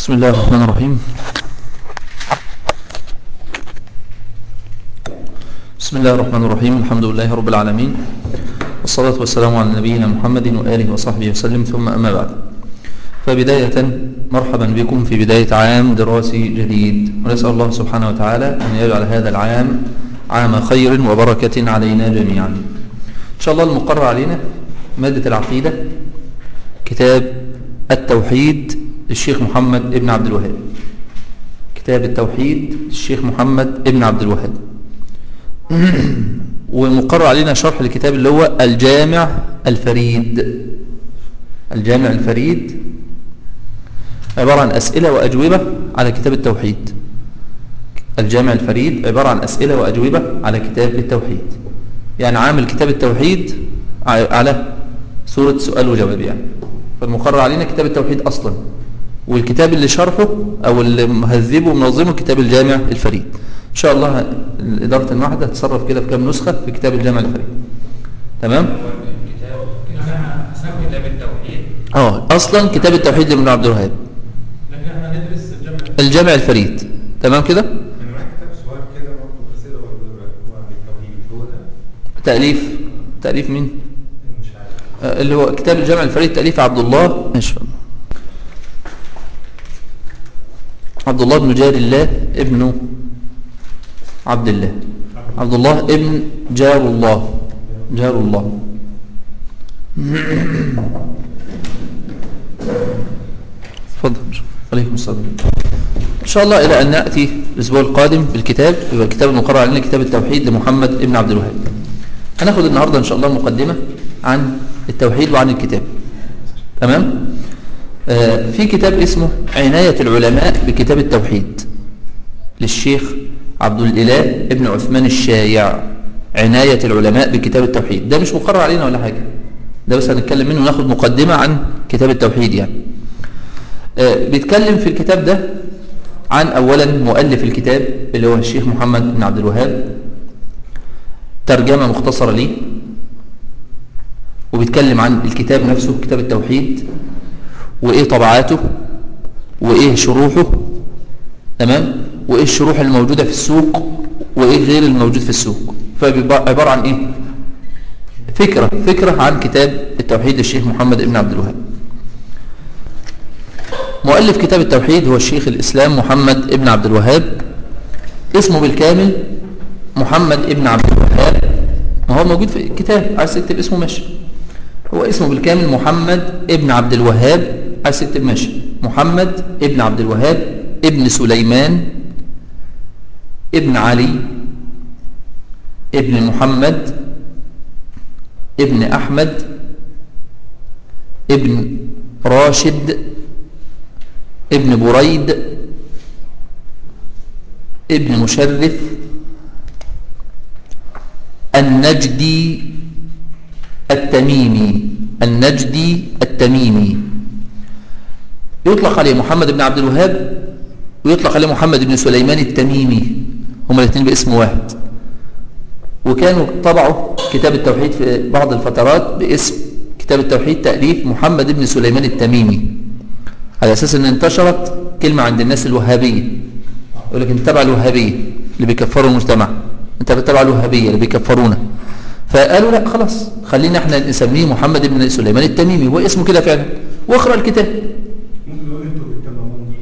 بسم الله الرحمن الرحيم بسم الله الرحمن الرحيم الحمد لله رب العالمين والصلاة والسلام على نبينا محمد وآله وصحبه وسلم ثم أما بعد فبداية مرحبا بكم في بداية عام دراسي جديد ونسأل الله سبحانه وتعالى أن يجعل هذا العام عام خير وبركة علينا جميعا إن شاء الله المقرر علينا مادة العقيدة كتاب التوحيد للشيخ محمد ابن عبد الوهاب كتاب التوحيد للشيخ محمد ابن عبد الوهاب ومقرر علينا شرح الكتاب اللي هو الجامع الفريد الجامع الفريد عبارة عن أسئلة وأجوبة على كتاب التوحيد الجامع الفريد عبارة عن أسئلة وأجوبة على كتاب التوحيد يعني عامل كتاب التوحيد على سورة سؤال وجواب يعني فالمقرر علينا كتاب التوحيد أصلا والكتاب اللي شرحه أو اللي مهذبه ومنظمه كتاب الجامع الفريد إن شاء الله إدارة المعهد هتصرف كده في كام نسخة في كتاب الجامع الفريد تمام؟ كتاب كتاب التوحيد اه اصلا كتاب التوحيد لابن عبد الوهاب لكن احنا هندرس الجامع الجامع الفريد تمام كده انا معايا كتاب سؤال كده برضه اسئله وأجوبة عن التوحيد هو ده تاليف تاليف مين مش عارف آه، اللي هو كتاب الجامع الفريد تاليف عبد الله ماشي عبد الله بن جار الله ابن عبد الله عبد الله ابن جار الله جار الله تفضل عليكم السلام إن شاء الله إلى أن نأتي الأسبوع القادم بالكتاب يبقى الكتاب المقرر علينا كتاب التوحيد لمحمد ابن عبد الوهاب هناخد النهاردة إن شاء الله مقدمة عن التوحيد وعن الكتاب تمام آه في كتاب اسمه عناية العلماء بكتاب التوحيد للشيخ عبد الإله ابن عثمان الشايع عناية العلماء بكتاب التوحيد ده مش مقرر علينا ولا حاجة ده بس هنتكلم منه وناخد مقدمة عن كتاب التوحيد يعني آه، بيتكلم في الكتاب ده عن أولا مؤلف الكتاب اللي هو الشيخ محمد بن عبد الوهاب ترجمة مختصرة ليه وبيتكلم عن الكتاب نفسه كتاب التوحيد وإيه طبعاته وإيه شروحه تمام وإيه الشروح الموجودة في السوق وإيه غير الموجود في السوق فبيبقى عبارة عن إيه فكرة فكرة عن كتاب التوحيد للشيخ محمد بن عبد الوهاب مؤلف كتاب التوحيد هو الشيخ الإسلام محمد ابن عبد الوهاب اسمه بالكامل محمد ابن عبد الوهاب ما هو موجود في الكتاب عايز تكتب اسمه ماشي هو اسمه بالكامل محمد ابن عبد الوهاب عايز تكتب ماشي محمد ابن عبد الوهاب ابن سليمان ابن علي ابن محمد ابن أحمد ابن راشد ابن بريد ابن مشرف النجدي التميمي النجدي التميمي يطلق عليه محمد بن عبد الوهاب ويطلق عليه محمد بن سليمان التميمي هما الاثنين باسم واحد وكانوا طبعوا كتاب التوحيد في بعض الفترات باسم كتاب التوحيد تأليف محمد بن سليمان التميمي على أساس أن انتشرت كلمة عند الناس الوهابية يقول لك انت تبع الوهابية اللي بيكفروا المجتمع انت تبع الوهابية اللي بيكفرونا فقالوا لا خلاص خلينا احنا نسميه محمد بن سليمان التميمي هو اسمه كده فعلا واقرا الكتاب ممكن نقول انتوا بتتممون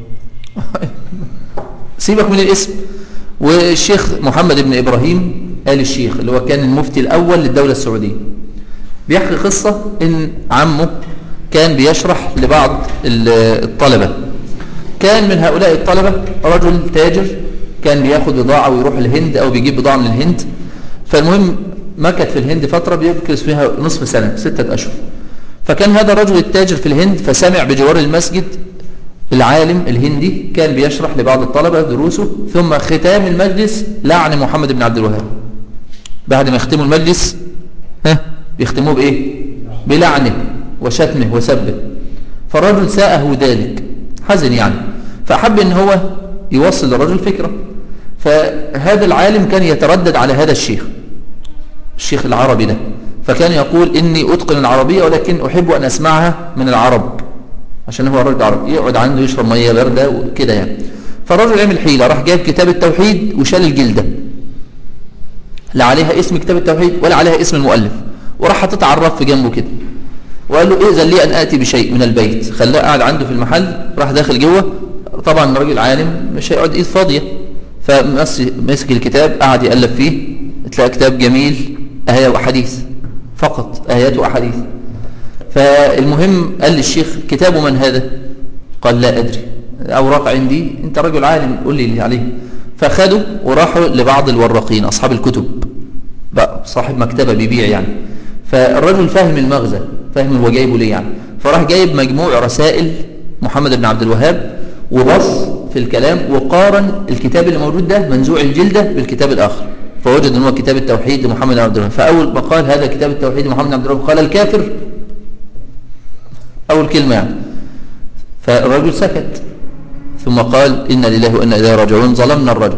سيبك من الاسم والشيخ محمد بن إبراهيم آل الشيخ اللي هو كان المفتي الأول للدولة السعودية بيحكي قصة إن عمه كان بيشرح لبعض ال- الطلبة كان من هؤلاء الطلبة رجل تاجر كان بياخد بضاعة ويروح الهند أو بيجيب بضاعة من الهند فالمهم مكث في الهند فترة بيمكث فيها نصف سنة ستة أشهر فكان هذا الرجل التاجر في الهند فسمع بجوار المسجد العالم الهندي كان بيشرح لبعض الطلبة دروسه ثم ختام المجلس لعن محمد بن عبد الوهاب بعد ما يختموا المجلس ها بيختموه بإيه بلعنه وشتمه وسبه فالرجل ساءه ذلك حزن يعني فأحب ان هو يوصل للرجل فكرة فهذا العالم كان يتردد على هذا الشيخ الشيخ العربي ده فكان يقول إني أتقن العربية ولكن أحب أن أسمعها من العرب عشان هو راجل عربي يقعد عنده يشرب ميه بارده وكده يعني فالراجل عمل حيله راح جايب كتاب التوحيد وشال الجلده لا عليها اسم كتاب التوحيد ولا عليها اسم المؤلف وراح حاططها على الرف جنبه كده وقال له اذن لي ان اتي بشيء من البيت خلاه قاعد عنده في المحل راح داخل جوه طبعا راجل عالم مش هيقعد ايد فاضيه فمسك الكتاب قعد يقلب فيه تلاقي كتاب جميل ايه واحاديث فقط ايات واحاديث فالمهم قال للشيخ كتاب من هذا قال لا ادري اوراق عندي انت رجل عالم قول لي اللي عليه فاخدوا وراحوا لبعض الوراقين اصحاب الكتب بقى صاحب مكتبه بيبيع يعني فالرجل فاهم المغزى فاهم هو جايبه ليه يعني فراح جايب مجموع رسائل محمد بن عبد الوهاب وبص في الكلام وقارن الكتاب اللي موجود ده منزوع الجلدة بالكتاب الآخر فوجد ان هو كتاب التوحيد لمحمد بن عبد الوهاب فأول ما قال هذا كتاب التوحيد لمحمد بن عبد الوهاب قال الكافر أول كلمة يعني فالرجل سكت ثم قال إن لله وإنا إليه راجعون ظلمنا الرجل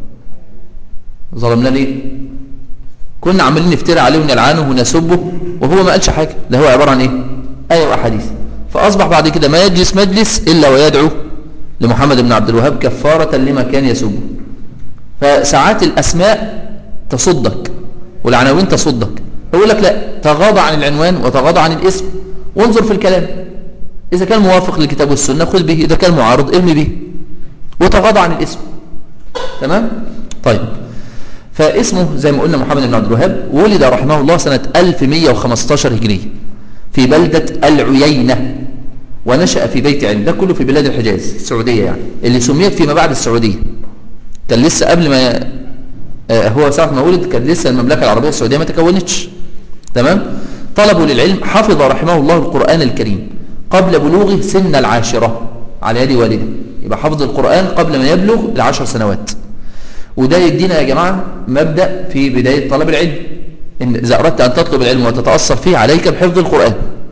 ظلمنا ليه كنا عمالين نفترى عليه ونلعنه ونسبه وهو ما قالش حاجة ده هو عبارة عن ايه آية وأحاديث فأصبح بعد كده ما يجلس مجلس إلا ويدعو لمحمد بن عبد الوهاب كفارة لما كان يسبه فساعات الأسماء تصدك والعناوين تصدك يقول لك لا تغاضى عن العنوان وتغاضى عن الاسم وانظر في الكلام إذا كان موافق للكتاب والسنة خذ به إذا كان معارض ارمي به وتغاضى عن الاسم تمام طيب فاسمه زي ما قلنا محمد بن عبد الوهاب ولد رحمه الله سنة 1115 هجرية في بلدة العيينة ونشأ في بيت علم ده كله في بلاد الحجاز السعودية يعني اللي سميت فيما بعد السعودية كان لسه قبل ما آه هو ساعة ما ولد كان لسه المملكة العربية السعودية ما تكونتش تمام طلبوا للعلم حفظ رحمه الله القرآن الكريم قبل بلوغه سن العاشرة على يد والده يبقى حفظ القرآن قبل ما يبلغ العشر سنوات وده يدينا يا جماعة مبدأ في بداية طلب العلم إن إذا أردت أن تطلب العلم وتتأثر فيه عليك بحفظ القرآن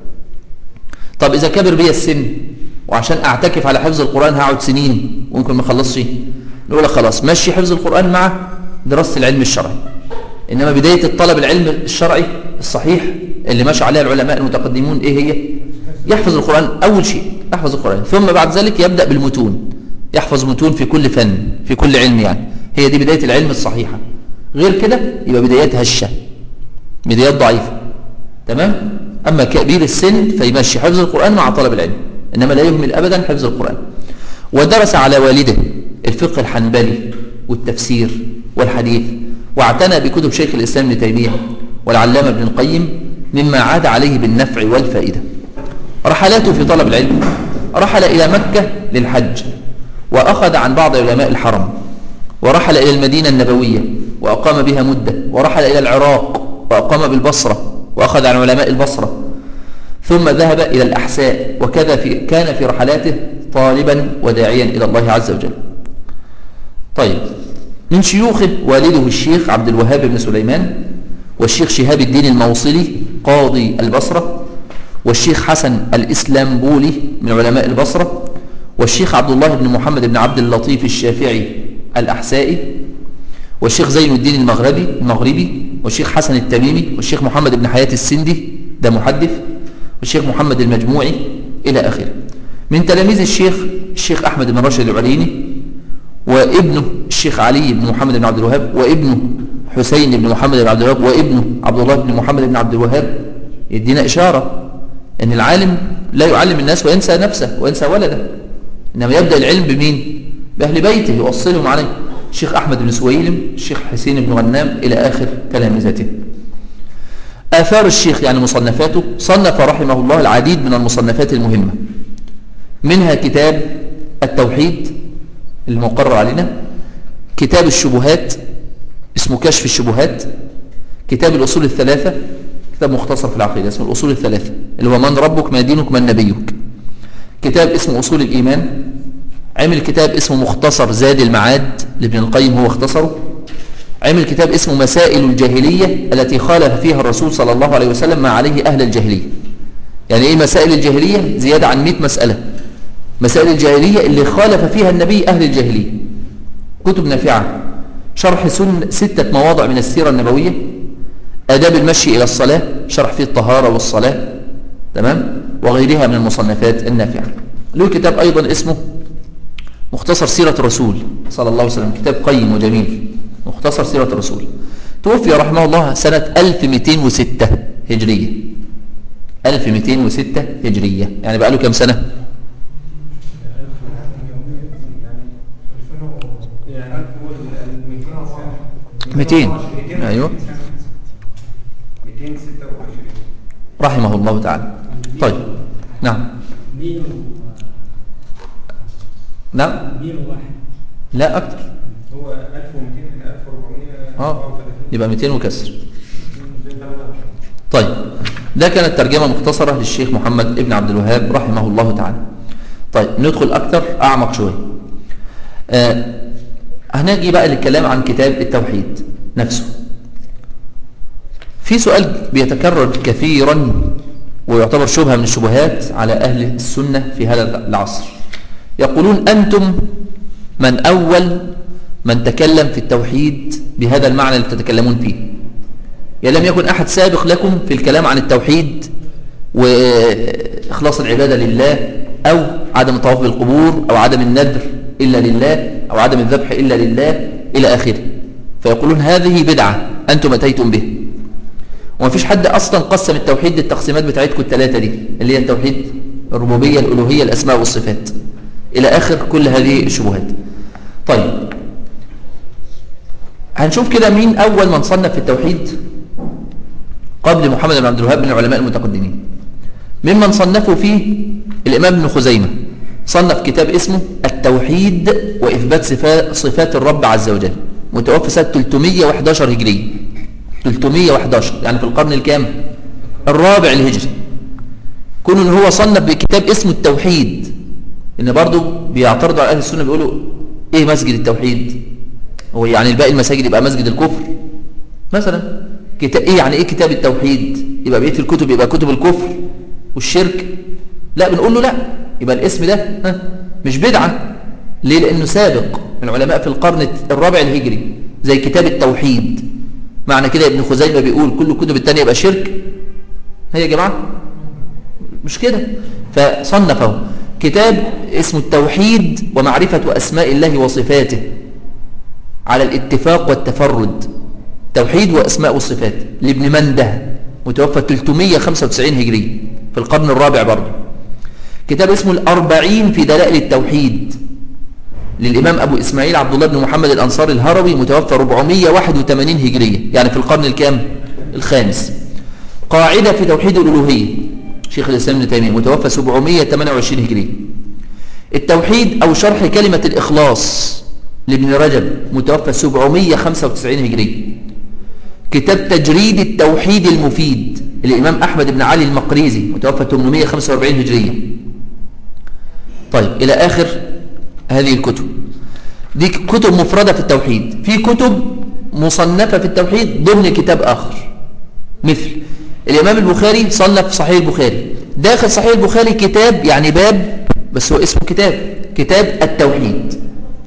طب إذا كبر بي السن وعشان أعتكف على حفظ القرآن هقعد سنين وممكن ما اخلصش نقول لك خلاص مشي حفظ القرآن مع دراسة العلم الشرعي إنما بداية الطلب العلم الشرعي الصحيح اللي ماشي عليها العلماء المتقدمون إيه هي يحفظ القرآن أول شيء يحفظ القرآن ثم بعد ذلك يبدأ بالمتون يحفظ متون في كل فن في كل علم يعني هي دي بداية العلم الصحيحة غير كده يبقى بدايات هشة بدايات ضعيفة تمام أما كبير السن فيمشي حفظ القرآن مع طلب العلم إنما لا يهمل أبدا حفظ القرآن ودرس على والده الفقه الحنبلي والتفسير والحديث واعتنى بكتب شيخ الإسلام ابن تيمية والعلامة ابن القيم مما عاد عليه بالنفع والفائدة رحلاته في طلب العلم رحل إلى مكة للحج وأخذ عن بعض علماء الحرم ورحل إلى المدينة النبوية وأقام بها مدة ورحل إلى العراق وأقام بالبصرة وأخذ عن علماء البصرة ثم ذهب إلى الأحساء وكذا في كان في رحلاته طالبا وداعيا إلى الله عز وجل طيب من شيوخه والده الشيخ عبد الوهاب بن سليمان والشيخ شهاب الدين الموصلي قاضي البصرة والشيخ حسن الإسلامبولي من علماء البصرة والشيخ عبد الله بن محمد بن عبد اللطيف الشافعي الأحسائي والشيخ زين الدين المغربي المغربي والشيخ حسن التميمي والشيخ محمد بن حياة السندي ده محدث والشيخ محمد المجموعي إلى آخره من تلاميذ الشيخ الشيخ أحمد بن راشد العليني وابنه الشيخ علي بن محمد بن عبد الوهاب وابنه حسين بن محمد بن عبد الوهاب وابنه عبد الله بن محمد بن عبد الوهاب يدينا إشارة أن العالم لا يعلم الناس وينسى نفسه وينسى ولده إنما يبدأ العلم بمين؟ بأهل بيته يوصلهم عليه الشيخ أحمد بن سويلم الشيخ حسين بن غنام إلى آخر تلامذته آثار الشيخ يعني مصنفاته صنف رحمه الله العديد من المصنفات المهمة منها كتاب التوحيد المقرر علينا كتاب الشبهات اسمه كشف الشبهات كتاب الأصول الثلاثة كتاب مختصر في العقيدة اسمه الأصول الثلاثة اللي هو من ربك ما دينك من نبيك كتاب اسمه أصول الإيمان عمل كتاب اسمه مختصر زاد المعاد لابن القيم هو اختصره عمل كتاب اسمه مسائل الجاهلية التي خالف فيها الرسول صلى الله عليه وسلم ما عليه أهل الجاهلية يعني ايه مسائل الجاهلية زيادة عن 100 مسألة مسائل الجاهلية اللي خالف فيها النبي أهل الجاهلية كتب نافعة شرح سن ستة مواضع من السيرة النبوية أداب المشي إلى الصلاة شرح فيه الطهارة والصلاة تمام وغيرها من المصنفات النافعة له كتاب أيضا اسمه مختصر سيرة الرسول صلى الله عليه وسلم كتاب قيم وجميل مختصر سيرة الرسول توفي رحمه الله سنة 1206 هجرية 1206 هجرية يعني بقى له كم سنة يعني 200 أيوه 226 رحمه الله تعالى طيب نعم ميل نعم ميل واحد لا أكتر هو 1200 ل 1400 اه يبقى 200 وكسر طيب ده كانت ترجمة مختصرة للشيخ محمد ابن عبد الوهاب رحمه الله تعالى طيب ندخل أكتر أعمق شوية آه هنجي بقى للكلام عن كتاب التوحيد نفسه في سؤال بيتكرر كثيرا ويعتبر شبهة من الشبهات على أهل السنة في هذا العصر يقولون أنتم من أول من تكلم في التوحيد بهذا المعنى اللي تتكلمون فيه يعني لم يكن أحد سابق لكم في الكلام عن التوحيد وإخلاص العبادة لله أو عدم الطواف بالقبور أو عدم الندر إلا لله أو عدم الذبح إلا لله إلى آخره فيقولون هذه بدعة أنتم أتيتم به وما فيش حد أصلا قسم التوحيد للتقسيمات بتاعتكم الثلاثة دي اللي هي التوحيد الربوبية الألوهية الأسماء والصفات إلى آخر كل هذه الشبهات طيب هنشوف كده مين أول من صنف في التوحيد قبل محمد بن عبد الوهاب من العلماء المتقدمين ممن صنفوا فيه الإمام ابن خزيمة صنف كتاب اسمه التوحيد وإثبات صفات, صفات الرب عز وجل متوفى سنة 311 هجرية 311 يعني في القرن الكام الرابع الهجري كون ان هو صنف بكتاب اسمه التوحيد ان برضو بيعترضوا على اهل السنه بيقولوا ايه مسجد التوحيد هو يعني الباقي المساجد يبقى مسجد الكفر مثلا كتاب ايه يعني ايه كتاب التوحيد يبقى بقيه الكتب يبقى كتب الكفر والشرك لا بنقول له لا يبقى الاسم ده ها مش بدعه ليه لانه سابق من علماء في القرن الرابع الهجري زي كتاب التوحيد معنى كده ابن خزيمه بيقول كل الكتب الثانيه يبقى شرك هي يا جماعه مش كده فصنفه كتاب اسمه التوحيد ومعرفة أسماء الله وصفاته على الاتفاق والتفرد توحيد وأسماء والصفات لابن منده متوفى 395 هجري في القرن الرابع برضه كتاب اسمه الأربعين في دلائل التوحيد للإمام أبو إسماعيل عبد الله بن محمد الأنصاري الهروي متوفى 481 هجرية يعني في القرن الكام الخامس قاعدة في توحيد الألوهية شيخ الإسلام ابن تيمية متوفى 728 هجري التوحيد أو شرح كلمة الإخلاص لابن رجب متوفى 795 هجري كتاب تجريد التوحيد المفيد الإمام أحمد بن علي المقريزي متوفى 845 هجرية طيب إلى آخر هذه الكتب دي كتب مفردة في التوحيد في كتب مصنفة في التوحيد ضمن كتاب آخر مثل الإمام البخاري صنف صحيح البخاري داخل صحيح البخاري كتاب يعني باب بس هو اسمه كتاب كتاب التوحيد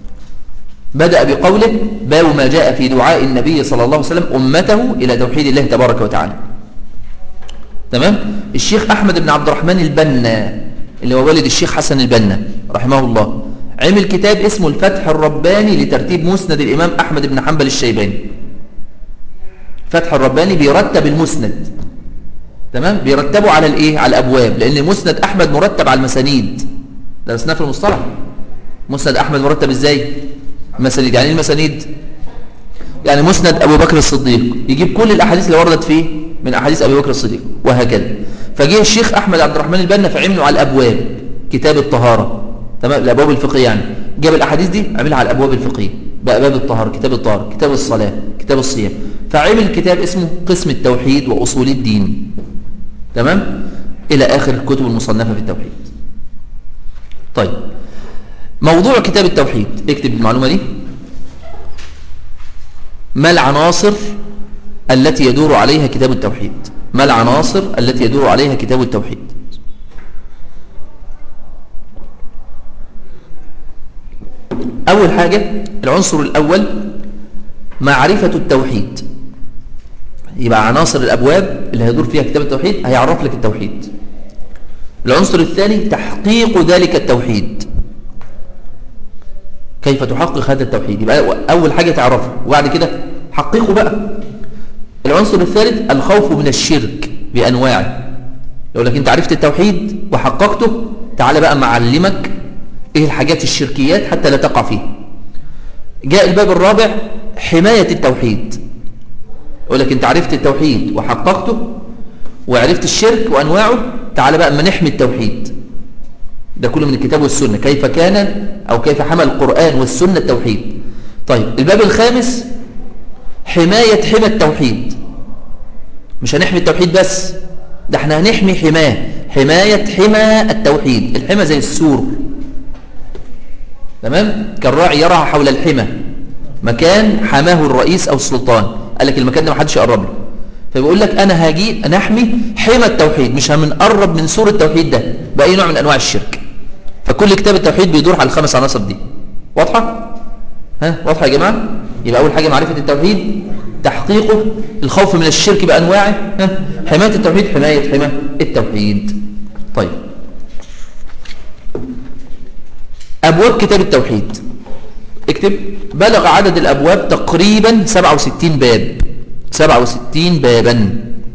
بدأ بقوله باب ما جاء في دعاء النبي صلى الله عليه وسلم أمته إلى توحيد الله تبارك وتعالى تمام الشيخ أحمد بن عبد الرحمن البنا اللي هو والد الشيخ حسن البنا رحمه الله عمل كتاب اسمه الفتح الرباني لترتيب مسند الإمام أحمد بن حنبل الشيباني فتح الرباني بيرتب المسند تمام بيرتبوا على الايه على الابواب لان مسند احمد مرتب على المسانيد درسناه في المصطلح مسند احمد مرتب ازاي مسانيد يعني ايه المسانيد يعني مسند ابو بكر الصديق يجيب كل الاحاديث اللي وردت فيه من احاديث ابي بكر الصديق وهكذا فجه الشيخ احمد عبد الرحمن البنا فعمله على الابواب كتاب الطهاره تمام الابواب الفقهيه يعني جاب الاحاديث دي عملها على الابواب الفقهيه بقى باب الطهاره كتاب الطهاره كتاب الصلاه كتاب الصيام فعمل كتاب اسمه قسم التوحيد واصول الدين تمام إلى آخر الكتب المصنفة في التوحيد طيب موضوع كتاب التوحيد اكتب المعلومة دي ما العناصر التي يدور عليها كتاب التوحيد ما العناصر التي يدور عليها كتاب التوحيد أول حاجة العنصر الأول معرفة التوحيد يبقى عناصر الأبواب اللي هيدور فيها كتاب التوحيد هيعرف لك التوحيد العنصر الثاني تحقيق ذلك التوحيد كيف تحقق هذا التوحيد يبقى أول حاجة تعرفه وبعد كده حققه بقى العنصر الثالث الخوف من الشرك بأنواعه لو لك انت عرفت التوحيد وحققته تعال بقى معلمك ايه الحاجات الشركيات حتى لا تقع فيه جاء الباب الرابع حماية التوحيد يقول لك انت عرفت التوحيد وحققته وعرفت الشرك وانواعه تعال بقى اما نحمي التوحيد ده كله من الكتاب والسنة كيف كان او كيف حمى القرآن والسنة التوحيد طيب الباب الخامس حماية حمى التوحيد مش هنحمي التوحيد بس ده احنا هنحمي حماه حماية حمى التوحيد الحمى زي السور تمام كالراعي يرعى حول الحمى مكان حماه الرئيس أو السلطان قال لك المكان ده ما حدش يقرب له فبيقول لك أنا هاجي أنا أحمي حمى التوحيد مش هنقرب من سور التوحيد ده بأي نوع من أنواع الشرك فكل كتاب التوحيد بيدور على الخمس عناصر دي واضحة؟ ها واضحة يا جماعة؟ يبقى أول حاجة معرفة التوحيد تحقيقه الخوف من الشرك بأنواعه ها؟ حماية التوحيد حماية حمى التوحيد طيب أبواب كتاب التوحيد اكتب بلغ عدد الأبواب تقريبا 67 باب 67 بابا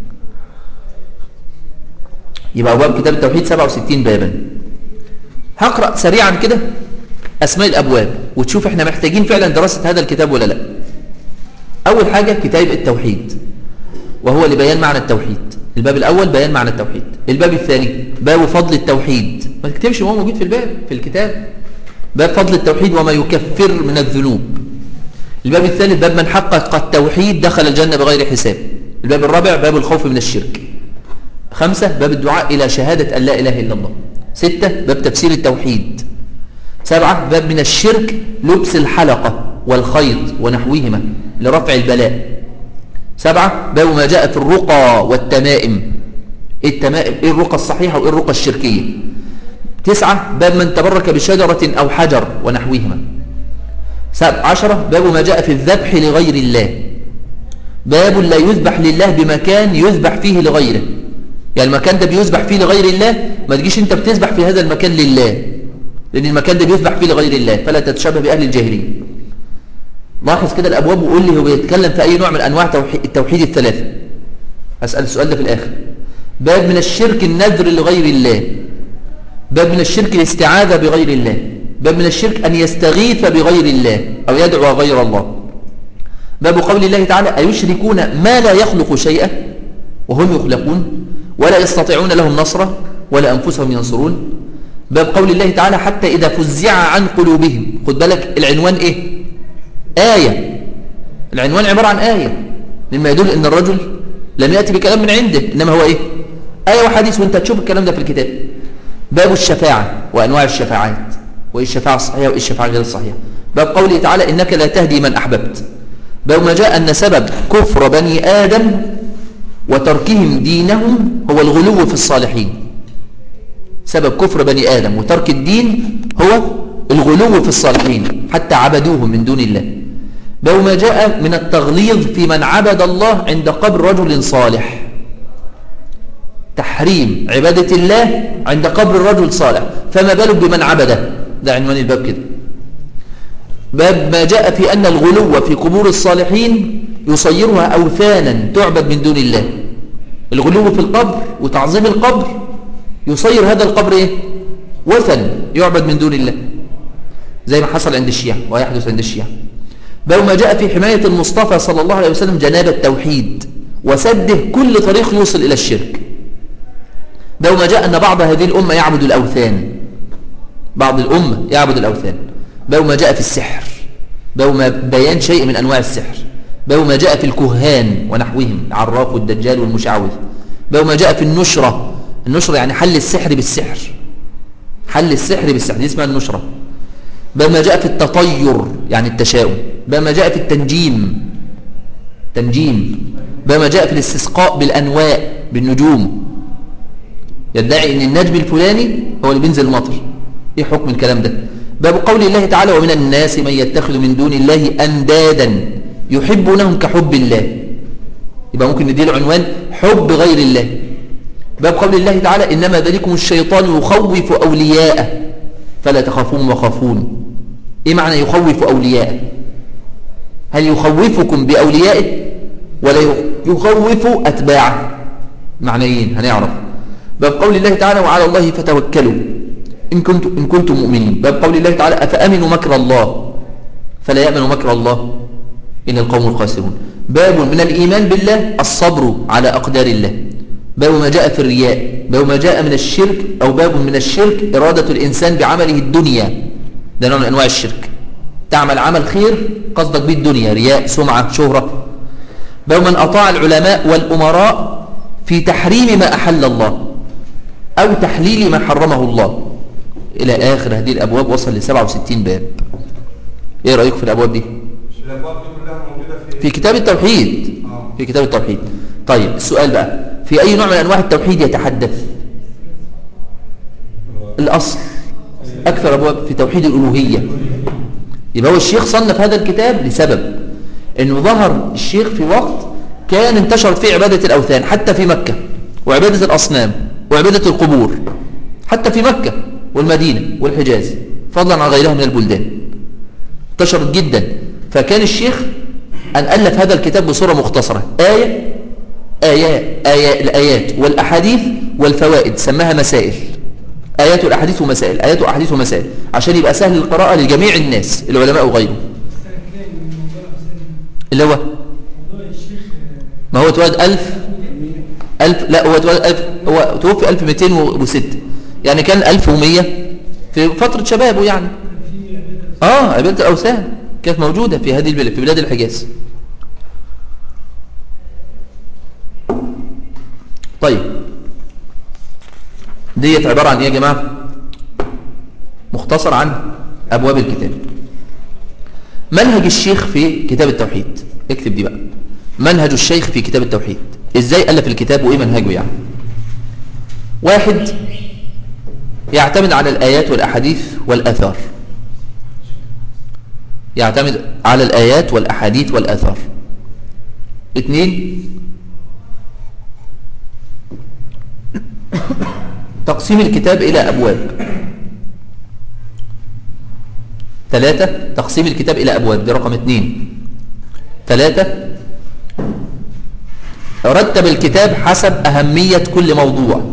يبقى أبواب كتاب التوحيد 67 بابا هقرأ سريعا كده أسماء الأبواب وتشوف احنا محتاجين فعلا دراسة هذا الكتاب ولا لا أول حاجة كتاب التوحيد وهو لبيان معنى التوحيد الباب الأول بيان معنى التوحيد الباب الثاني باب فضل التوحيد ما تكتبش وهو موجود في الباب في الكتاب باب فضل التوحيد وما يكفر من الذنوب الباب الثالث باب من حقق التوحيد دخل الجنة بغير حساب الباب الرابع باب الخوف من الشرك خمسة باب الدعاء إلى شهادة أن لا إله إلا الله ستة باب تفسير التوحيد سبعة باب من الشرك لبس الحلقة والخيط ونحوهما لرفع البلاء سبعة باب ما جاء في الرقى والتمائم إيه التمائم إيه الرقى الصحيحة وإيه الرقى الشركية تسعة باب من تبرك بشجرة أو حجر ونحوهما عشرة باب ما جاء في الذبح لغير الله باب لا يذبح لله بمكان يذبح فيه لغيره يعني المكان ده بيذبح فيه لغير الله ما تجيش انت بتذبح في هذا المكان لله لأن المكان ده بيذبح فيه لغير الله فلا تتشبه بأهل الجاهلية لاحظ كده الأبواب وقول لي هو بيتكلم في أي نوع من أنواع التوحيد الثلاثة أسأل السؤال ده في الآخر باب من الشرك النذر لغير الله باب من الشرك الاستعاذة بغير الله باب من الشرك أن يستغيث بغير الله أو يدعو غير الله باب قول الله تعالى أيشركون ما لا يخلق شيئا وهم يخلقون ولا يستطيعون لهم نصرا ولا أنفسهم ينصرون باب قول الله تعالى حتى إذا فزع عن قلوبهم خد بالك العنوان إيه آية العنوان عبارة عن آية مما يدل أن الرجل لم يأتي بكلام من عنده إنما هو إيه آية وحديث وانت تشوف الكلام ده في الكتاب باب الشفاعة وأنواع الشفاعات وإيه الشفاعة الصحيحة وإيه الشفاعة غير الصحيحة باب قوله تعالى إنك لا تهدي من أحببت باب ما جاء أن سبب كفر بني آدم وتركهم دينهم هو الغلو في الصالحين سبب كفر بني آدم وترك الدين هو الغلو في الصالحين حتى عبدوهم من دون الله باب ما جاء من التغليظ في من عبد الله عند قبر رجل صالح تحريم عبادة الله عند قبر الرجل صالح فما بالك بمن عبده ده عنوان الباب كده باب ما جاء في أن الغلو في قبور الصالحين يصيرها أوثانا تعبد من دون الله الغلو في القبر وتعظيم القبر يصير هذا القبر إيه؟ وثن يعبد من دون الله زي ما حصل عند الشيعة ويحدث عند الشيعة باب ما جاء في حماية المصطفى صلى الله عليه وسلم جناب التوحيد وسده كل طريق يوصل إلى الشرك باب ما جاء أن بعض هذه الأمة يعبد الأوثان بعض الأمة يعبد الأوثان باب ما جاء في السحر باب ما بيان شيء من أنواع السحر باب ما جاء في الكهان ونحوهم العراف والدجال والمشعوذ باب ما جاء في النشرة النشرة يعني حل السحر بالسحر حل السحر بالسحر دي اسمها النشرة باب ما جاء في التطير يعني التشاؤم باب ما جاء في التنجيم تنجيم باب ما جاء في الاستسقاء بالأنواء بالنجوم يدعي ان النجم الفلاني هو اللي بينزل المطر ايه حكم الكلام ده باب قول الله تعالى ومن الناس من يتخذ من دون الله اندادا يحبونهم كحب الله يبقى ممكن نديله عنوان حب غير الله باب قول الله تعالى إنما ذلكم الشيطان يخوف أولياءه فلا تخافون وخافون إيه معنى يخوف أولياءه هل يخوفكم بأوليائه ولا يخوف أتباعه معنيين هنعرف باب قول الله تعالى وعلى الله فتوكلوا إن كنتم, إن كنتم مؤمنين باب قول الله تعالى أفأمنوا مكر الله فلا يأمن مكر الله إلا القوم الخاسرون باب من الإيمان بالله الصبر على أقدار الله باب ما جاء في الرياء باب ما جاء من الشرك أو باب من الشرك إرادة الإنسان بعمله الدنيا ده نوع من أنواع الشرك تعمل عمل خير قصدك به الدنيا رياء سمعة شهرة باب من أطاع العلماء والأمراء في تحريم ما أحل الله أو تحليل ما حرمه الله إلى آخر هذه الأبواب وصل ل 67 باب إيه رأيك في الأبواب دي مش الابواب دي كلها موجوده في في كتاب التوحيد آه. في كتاب التوحيد طيب السؤال بقى في أي نوع من أنواع التوحيد يتحدث الأصل أكثر أبواب في توحيد الألوهية يبقى هو الشيخ صنف هذا الكتاب لسبب أنه ظهر الشيخ في وقت كان انتشرت فيه عبادة الأوثان حتى في مكة وعبادة الأصنام وعبادة القبور حتى في مكة والمدينة والحجاز فضلا عن غيرها من البلدان انتشرت جدا فكان الشيخ أن ألف هذا الكتاب بصورة مختصرة آية آيات آيات الآيات والأحاديث والفوائد سماها مسائل آيات الأحاديث ومسائل آيات وأحاديث ومسائل عشان يبقى سهل القراءة لجميع الناس العلماء وغيرهم اللي هو ما هو اتولد ألف ألف لا هو اتولد ألف هو توفي 1206 يعني كان 1100 في فترة شبابه يعني اه عبادة الأوثان كانت موجودة في هذه البلاد في بلاد الحجاز طيب ديت عبارة عن ايه يا جماعة مختصر عن أبواب الكتاب منهج الشيخ في كتاب التوحيد اكتب دي بقى منهج الشيخ في كتاب التوحيد ازاي ألف الكتاب وايه منهجه يعني واحد يعتمد على الآيات والأحاديث والأثار يعتمد على الآيات والأحاديث والأثار اثنين تقسيم الكتاب إلى أبواب ثلاثة تقسيم الكتاب إلى أبواب دي رقم اثنين ثلاثة رتب الكتاب حسب أهمية كل موضوع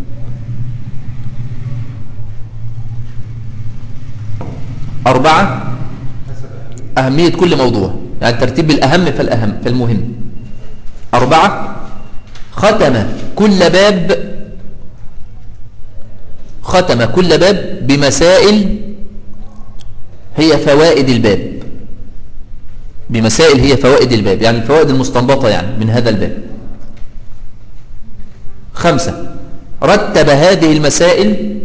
أربعة حسب أهمية أهمية كل موضوع يعني ترتيب الأهم فالأهم فالمهم أربعة ختم كل باب ختم كل باب بمسائل هي فوائد الباب بمسائل هي فوائد الباب يعني الفوائد المستنبطة يعني من هذا الباب خمسة رتب هذه المسائل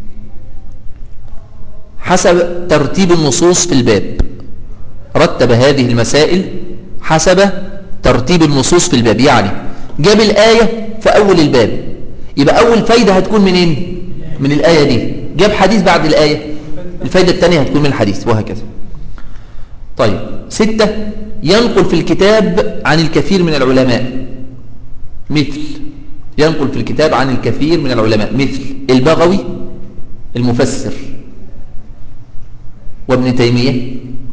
حسب ترتيب النصوص في الباب رتب هذه المسائل حسب ترتيب النصوص في الباب يعني جاب الآية في أول الباب يبقى أول فايدة هتكون منين من الآية دي جاب حديث بعد الآية الفايدة الثانية هتكون من الحديث وهكذا طيب ستة ينقل في الكتاب عن الكثير من العلماء مثل ينقل في الكتاب عن الكثير من العلماء مثل البغوي المفسر وابن تيمية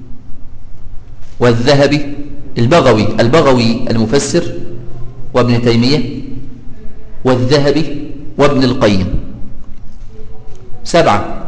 والذهبي البغوي البغوي المفسر وابن تيمية والذهبي وابن القيم سبعة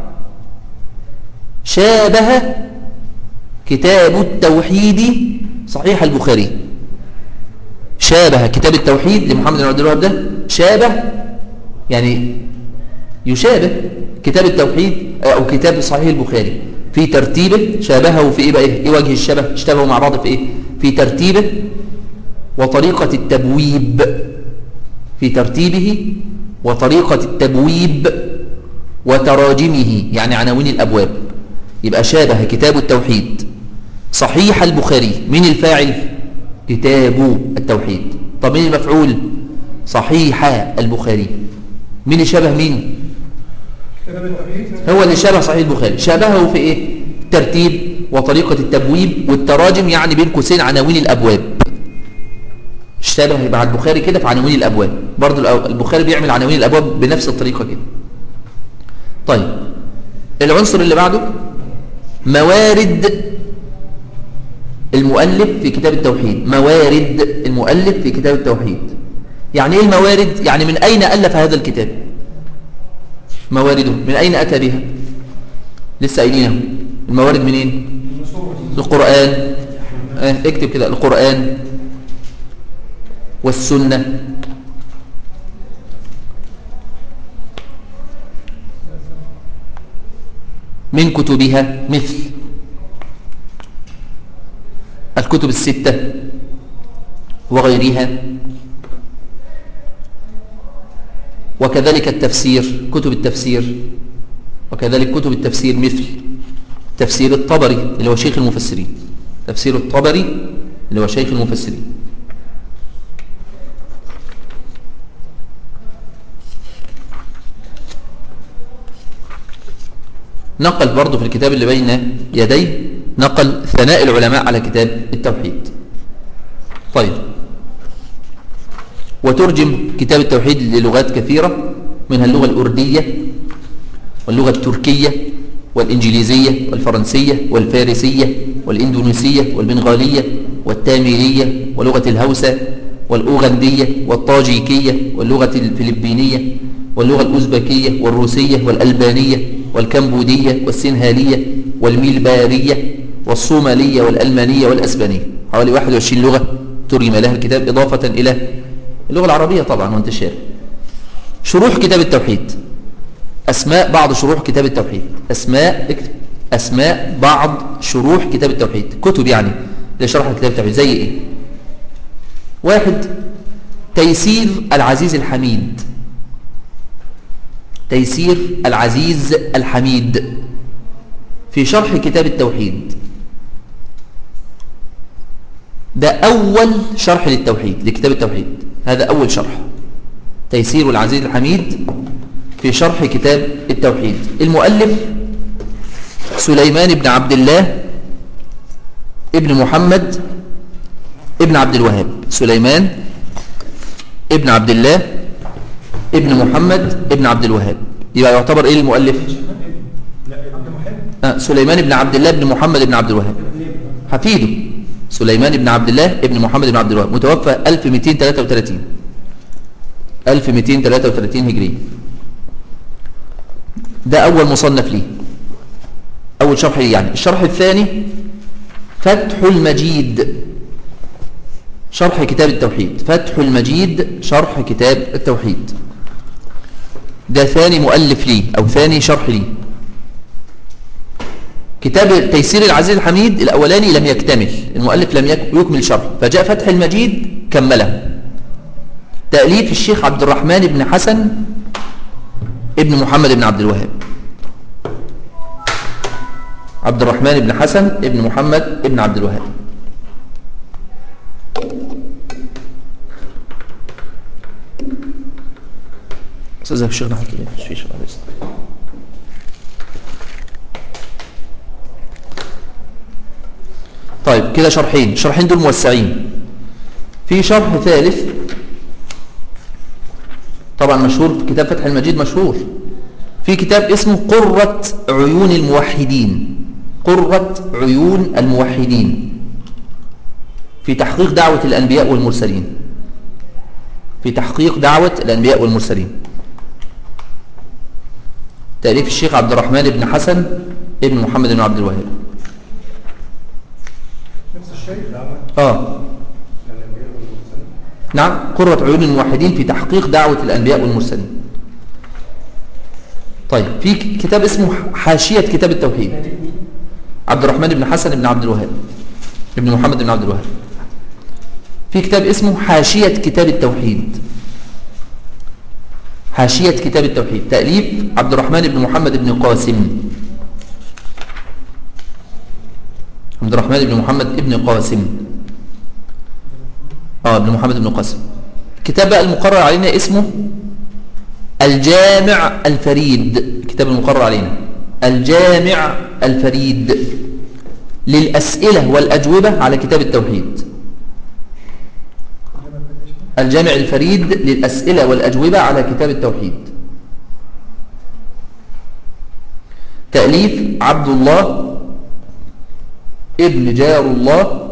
شابه كتاب التوحيد صحيح البخاري شابه كتاب التوحيد لمحمد بن عبد الوهاب ده شابه يعني يشابه كتاب التوحيد أو كتاب صحيح البخاري في ترتيبه شابهه في إيه بقى إيه وجه الشبه اشتبهوا مع بعض في إيه في ترتيبه وطريقة التبويب في ترتيبه وطريقة التبويب وتراجمه يعني عناوين الأبواب يبقى شابه كتاب التوحيد صحيح البخاري من الفاعل كتاب التوحيد طب مين المفعول صحيح البخاري مين اللي شبه مين كتاب التوحيد هو اللي شبه صحيح البخاري شبهه في ايه ترتيب وطريقة التبويب والتراجم يعني بين قوسين عناوين الأبواب اشتبه مع البخاري كده في عناوين الأبواب برضو الأو- البخاري بيعمل عناوين الابواب بنفس الطريقه كده طيب العنصر اللي بعده موارد المؤلف في كتاب التوحيد موارد المؤلف في كتاب التوحيد يعني ايه الموارد يعني من اين الف هذا الكتاب موارده من اين اتى بها لسه قايلينها الموارد منين القران اه اكتب كده القران والسنه من كتبها مثل الكتب الستة وغيرها وكذلك التفسير كتب التفسير وكذلك كتب التفسير مثل تفسير الطبري اللي هو شيخ المفسرين تفسير الطبري اللي هو شيخ المفسرين نقل برضه في الكتاب اللي بين يديه نقل ثناء العلماء على كتاب التوحيد طيب وترجم كتاب التوحيد للغات كثيرة منها اللغة الأردية واللغة التركية والإنجليزية والفرنسية والفارسية والإندونيسية والبنغالية والتاميلية ولغة الهوسة والأوغندية والطاجيكية واللغة الفلبينية واللغة الأوزبكية والروسية والألبانية والكمبودية والسنهالية والميلبارية والصومالية والألمانية والأسبانية حوالي 21 لغة ترجم لها الكتاب إضافة إلى اللغة العربية طبعا وانتشار شروح كتاب التوحيد أسماء بعض شروح كتاب التوحيد أسماء اكتب أسماء بعض شروح كتاب التوحيد كتب يعني لشرح كتاب التوحيد زي إيه واحد تيسير العزيز الحميد تيسير العزيز الحميد في شرح كتاب التوحيد ده أول شرح للتوحيد لكتاب التوحيد هذا أول شرح تيسير العزيز الحميد في شرح كتاب التوحيد المؤلف سليمان بن عبد الله ابن محمد ابن عبد الوهاب سليمان ابن عبد الله ابن محمد ابن عبد الوهاب يبقى يعتبر ايه المؤلف لا ابن محب آه سليمان بن عبد الله بن محمد بن عبد الوهاب حفيده سليمان بن عبد الله ابن محمد بن عبد الوهاب متوفى 1233 1233 هجري ده أول مصنف ليه أول شرح ليه يعني الشرح الثاني فتح المجيد شرح كتاب التوحيد فتح المجيد شرح كتاب التوحيد ده ثاني مؤلف ليه أو ثاني شرح ليه كتاب تيسير العزيز الحميد الأولاني لم يكتمل المؤلف لم يك- يكمل شرحه فجاء فتح المجيد كمله تأليف الشيخ عبد الرحمن بن حسن ابن محمد بن عبد الوهاب عبد الرحمن بن حسن ابن محمد ابن عبد الوهاب استاذ الشيخ نحط لي مش فيش بعد إذنك. طيب كده شرحين شرحين دول موسعين في شرح ثالث طبعا مشهور في كتاب فتح المجيد مشهور في كتاب اسمه قرة عيون الموحدين قرة عيون الموحدين في تحقيق دعوة الأنبياء والمرسلين في تحقيق دعوة الأنبياء والمرسلين تأليف الشيخ عبد الرحمن بن حسن ابن محمد بن عبد الوهاب نفس الشيء دعوة اه الأنبياء والمرسلين نعم قرة عيون الموحدين في تحقيق دعوة الأنبياء والمرسلين طيب في ك- كتاب اسمه حاشية كتاب التوحيد عبد الرحمن بن حسن بن عبد الوهاب ابن محمد بن عبد الوهاب في كتاب اسمه حاشية كتاب التوحيد حاشية كتاب التوحيد تأليف عبد الرحمن بن محمد بن قاسم عبد الرحمن بن محمد بن قاسم اه ابن محمد بن قاسم الكتاب بقى المقرر علينا اسمه الجامع الفريد الكتاب المقرر علينا الجامع الفريد للأسئلة والأجوبة على كتاب التوحيد الجامع الفريد للأسئلة والأجوبة على كتاب التوحيد تأليف عبد الله ابن جار الله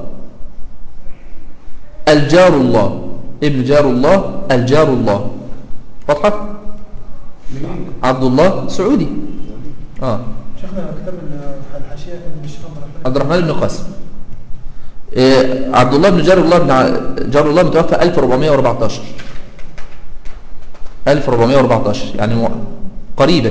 الجار الله ابن جار الله الجار الله واضحة منين؟ عبد الله سعودي اه شيخنا كتاب الحاشيه كان الشيخ عبد عبد الرحمن الرحمن بن قاسم آه، عبد الله بن جار الله بن ع- جار الله متوفى 1414 1414 يعني مو- قريبا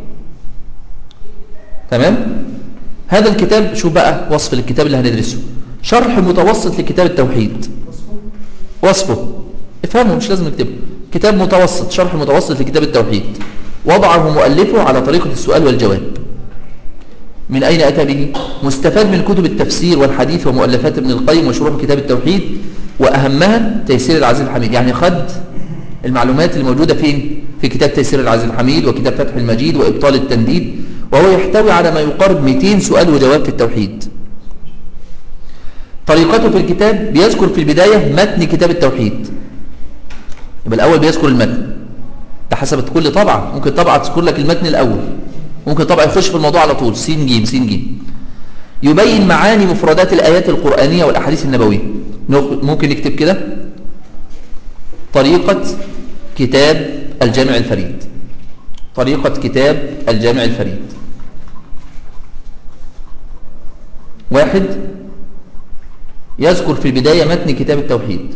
تمام هذا الكتاب شو بقى وصف الكتاب اللي هندرسه شرح متوسط لكتاب التوحيد وصفه افهمه مش لازم نكتبه كتاب متوسط شرح متوسط لكتاب التوحيد وضعه مؤلفه على طريقة السؤال والجواب من أين أتى به؟ مستفاد من كتب التفسير والحديث ومؤلفات ابن القيم وشروح كتاب التوحيد وأهمها تيسير العزيز الحميد يعني خد المعلومات الموجودة فين؟ في كتاب تيسير العزيز الحميد وكتاب فتح المجيد وإبطال التنديد وهو يحتوي على ما يقارب 200 سؤال وجواب في التوحيد طريقته في الكتاب بيذكر في البداية متن كتاب التوحيد يبقى الأول بيذكر المتن ده حسب كل طبعة ممكن طبعة تذكر لك المتن الأول ممكن طبعا يخش في الموضوع على طول سين جيم سين جيم يبين معاني مفردات الآيات القرآنية والأحاديث النبوية نخ- ممكن نكتب كده طريقة كتاب الجامع الفريد طريقة كتاب الجامع الفريد واحد يذكر في البداية متن كتاب التوحيد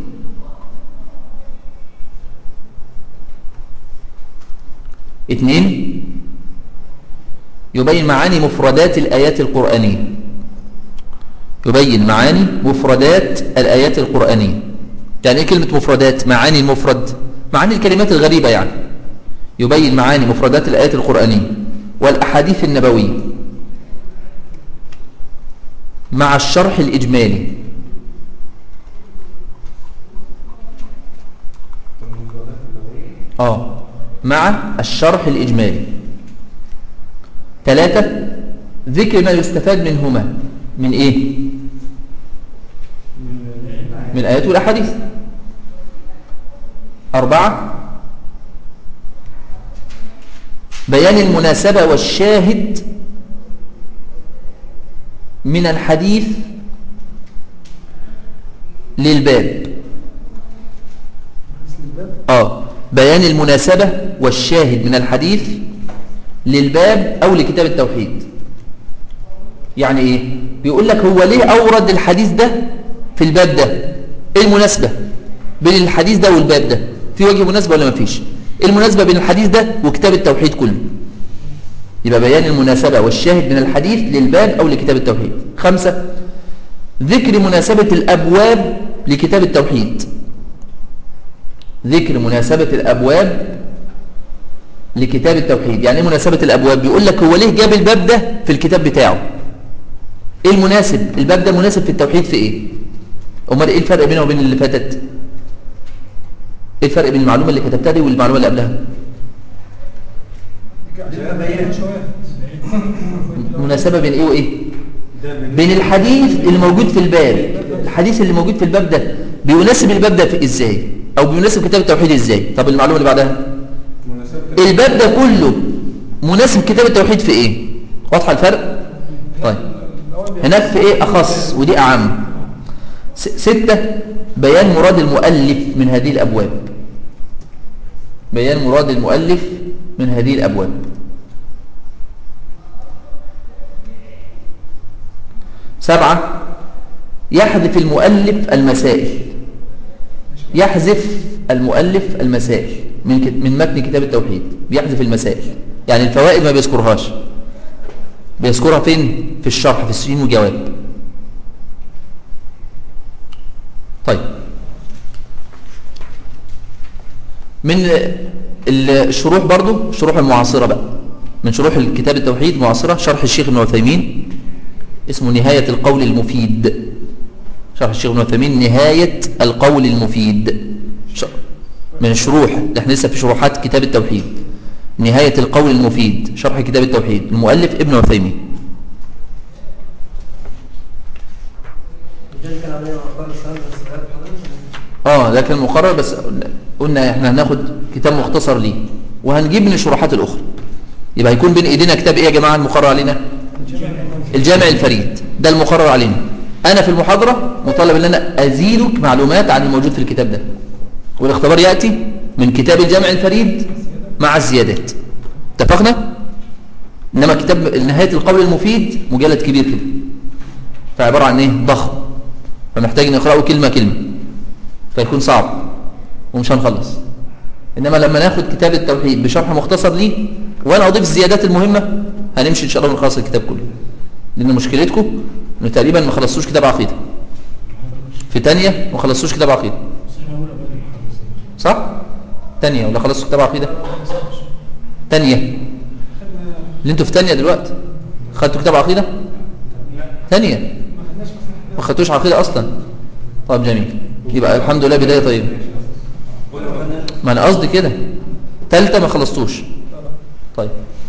اثنين يبين معاني مفردات الآيات القرآنية يبين معاني مفردات الآيات القرآنية يعني ايه كلمة مفردات معاني المفرد معاني الكلمات الغريبة يعني يبين معاني مفردات الآيات القرآنية والأحاديث النبوية مع الشرح الإجمالي طب المفردات اللغوية آه مع الشرح الإجمالي ثلاثة ذكر ما يستفاد منهما من إيه؟ من الآيات والأحاديث أربعة بيان المناسبة والشاهد من الحديث للباب آه بيان المناسبة والشاهد من الحديث للباب أو لكتاب التوحيد يعني إيه بيقول لك هو ليه أورد الحديث ده في الباب ده إيه المناسبة بين الحديث ده والباب ده في وجه مناسبة ولا ما فيش إيه المناسبة بين الحديث ده وكتاب التوحيد كله يبقى بيان المناسبة والشاهد من الحديث للباب أو لكتاب التوحيد خمسة ذكر مناسبة الأبواب لكتاب التوحيد ذكر مناسبة الأبواب لكتاب التوحيد يعني ايه مناسبة الأبواب بيقول لك هو ليه جاب الباب ده في الكتاب بتاعه ايه المناسب الباب ده مناسب في التوحيد في ايه امال ايه الفرق بينه وبين اللي فاتت ايه الفرق بين المعلومة اللي كتبتها دي والمعلومة اللي قبلها مناسبة بين ايه وايه ده من بين الحديث اللي موجود في الباب الحديث اللي موجود في الباب ده بيناسب الباب ده في ازاي او بيناسب كتاب التوحيد ازاي طب المعلومة اللي بعدها مناسبة الباب ده كله مناسب كتاب التوحيد في ايه واضحه الفرق طيب هناك في ايه اخص ودي اعم س- ستة بيان مراد المؤلف من هذه الابواب بيان مراد المؤلف من هذه الابواب سبعة يحذف المؤلف المسائل يحذف المؤلف المسائل من كت- من متن كتاب التوحيد بيحذف المسائل يعني الفوائد ما بيذكرهاش بيذكرها فين في الشرح في السين وجواب طيب من الشروح برضو الشروح المعاصرة بقى من شروح الكتاب التوحيد معاصرة شرح الشيخ ابن عثيمين اسمه نهاية القول المفيد شرح الشيخ ابن عثيمين نهاية القول المفيد ش- من الشروح ده احنا لسه في شروحات كتاب التوحيد نهاية القول المفيد شرح كتاب التوحيد المؤلف ابن عثيمين الرجال كان عليه أخبار السلام والسلام حضرتك اه ده كان مقرر بس قلنا- قلنا احنا هناخد كتاب مختصر ليه وهنجيب من الشروحات الاخرى يبقى هيكون بين ايدينا كتاب ايه يا جماعه المقرر علينا الجامع الفريد ده المقرر علينا انا في المحاضره مطالب ان انا ازيدك معلومات عن الموجود في الكتاب ده والاختبار ياتي من كتاب الجامع الفريد مع الزيادات اتفقنا انما كتاب نهايه القول المفيد مجلد كبير كده فعباره عن ايه ضخم فمحتاج نقراه كلمه كلمه فيكون صعب ومش هنخلص انما لما ناخد كتاب التوحيد بشرح مختصر ليه وانا اضيف الزيادات المهمه هنمشي ان شاء الله ونخلص الكتاب كله لان مشكلتكم انه تقريبا ما خلصتوش كتاب عقيده في تانية ما خلصتوش كتاب عقيده صح تانية ولا خلصتوا كتاب عقيده تانية اللي انتوا في تانية دلوقتي خدتوا كتاب عقيده تانية ما خدتوش عقيده اصلا طب جميل يبقى الحمد لله بدايه طيبه ما انا قصدي كده تالتة ما خلصتوش طيب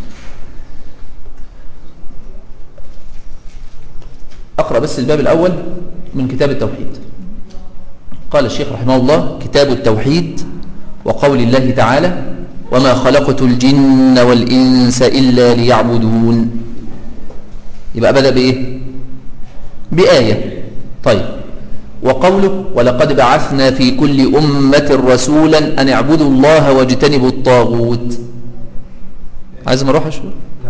أقرأ بس الباب الأول من كتاب التوحيد قال الشيخ رحمه الله كتاب التوحيد وقول الله تعالى وما خلقت الجن والإنس إلا ليعبدون يبقى بدأ بإيه بآية طيب وقوله ولقد بعثنا في كل أمة رسولا أن اعبدوا الله واجتنبوا الطاغوت عايز ما اروح شوية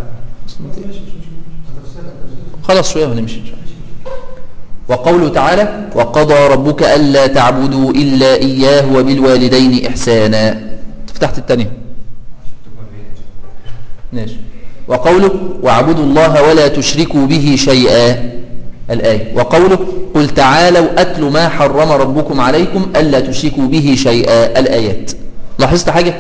خلاص شوية ونمشي إن شاء الله وقوله تعالى وقضى ربك ألا تعبدوا إلا إياه وبالوالدين إحسانا فتحت الثانية ماشي وقوله واعبدوا الله ولا تشركوا به شيئا الآية وقوله قل تعالوا أتل ما حرم ربكم عليكم ألا تشركوا به شيئا الآيات لاحظت حاجة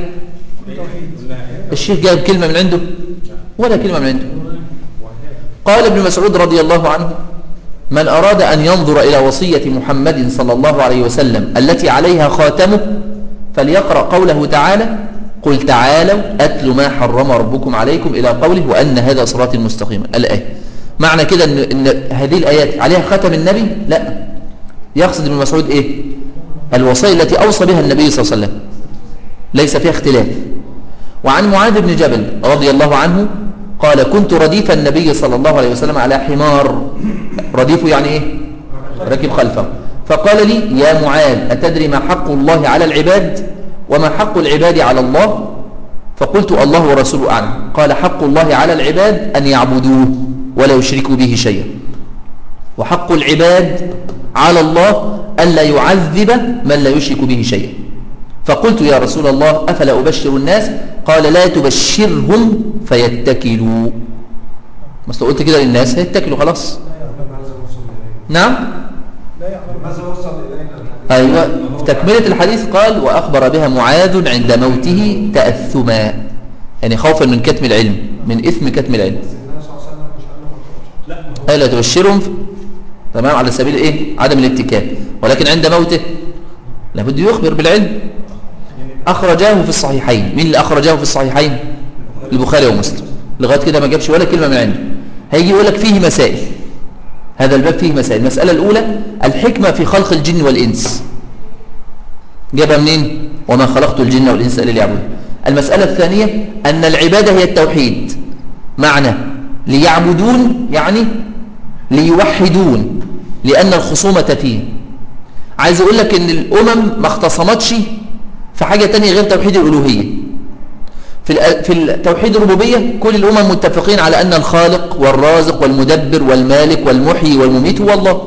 الشيخ جاب كلمة من عنده ولا كلمة من عنده قال ابن مسعود رضي الله عنه من أراد أن ينظر إلى وصية محمد صلى الله عليه وسلم التي عليها خاتمه فليقرأ قوله تعالى قل تعالوا أتل ما حرم ربكم عليكم إلى قوله وأن هذا صراط مستقيما الآية معنى كده إن, إن هذه الآيات عليها ختم النبي لا يقصد ابن مسعود إيه الوصية التي أوصى بها النبي صلى الله عليه وسلم ليس فيها اختلاف وعن معاذ بن جبل رضي الله عنه قال كنت رديف النبي صلى الله عليه وسلم على حمار رديفه يعني ايه ركب خلفه فقال لي يا معاذ أتدري ما حق الله على العباد وما حق العباد على الله فقلت الله ورسوله أعلم قال حق الله على العباد أن يعبدوه ولا يشركوا به شيئا وحق العباد على الله ألا يعذب من لا يشرك به شيئا فقلت يا رسول الله أفلا أبشر الناس قال لا تبشرهم فيتكلوا بس لو قلت كده للناس هيتكلوا خلاص نعم لا يعلم ماذا وصل إلينا الحديث؟ أيوة في تكملة الحديث قال وأخبر بها معاذ عند موته تأثما يعني خوفا من كتم العلم من إثم كتم العلم النبي صلى الله عليه وسلم مش قال له ما تقولش. أي لا تبشرهم تمام على سبيل إيه عدم الاتكال ولكن عند موته لابد يخبر بالعلم أخرجاه في الصحيحين مين اللي أخرجاه في الصحيحين البخاري ومسلم لغاية كده ما جابش ولا كلمة من عنده هيجي يقول لك فيه مسائل هذا الباب فيه مسائل المسألة الأولى الحكمة في خلق الجن والإنس جابها منين وما خلقت الجن والإنس إلا ليعبدون المسألة الثانية أن العبادة هي التوحيد معنى ليعبدون يعني ليوحدون لأن الخصومة فيه عايز أقول لك أن الأمم ما اختصمتش في حاجة تانية غير توحيد الألوهية في الأ- في التوحيد الربوبية كل الأمم متفقين على أن الخالق والرازق والمدبر والمالك والمحيي والمميت هو الله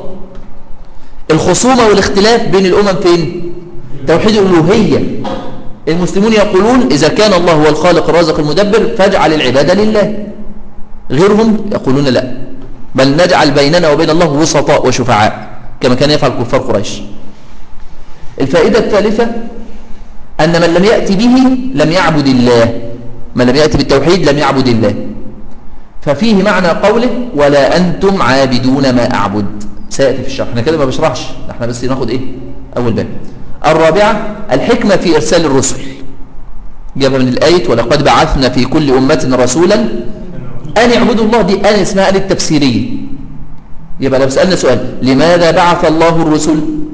الخصومة والاختلاف بين الأمم فين؟ توحيد الألوهية المسلمون يقولون إذا كان الله هو الخالق الرازق المدبر فاجعل العبادة لله غيرهم يقولون لا بل نجعل بيننا وبين الله وسطاء وشفعاء كما كان يفعل كفار قريش الفائدة الثالثة أن من لم يأتي به لم يعبد الله من لم يأتي بالتوحيد لم يعبد الله ففيه معنى قوله ولا أنتم عابدون ما أعبد سيأتي في الشرح احنا كده ما بشرحش احنا بس ناخد ايه أول باب الرابعة الحكمة في إرسال الرسل جابها من الآية ولقد بعثنا في كل أمة رسولا أن يعبدوا الله دي أن اسمها أن التفسيرية يبقى لو سألنا سؤال لماذا بعث الله الرسل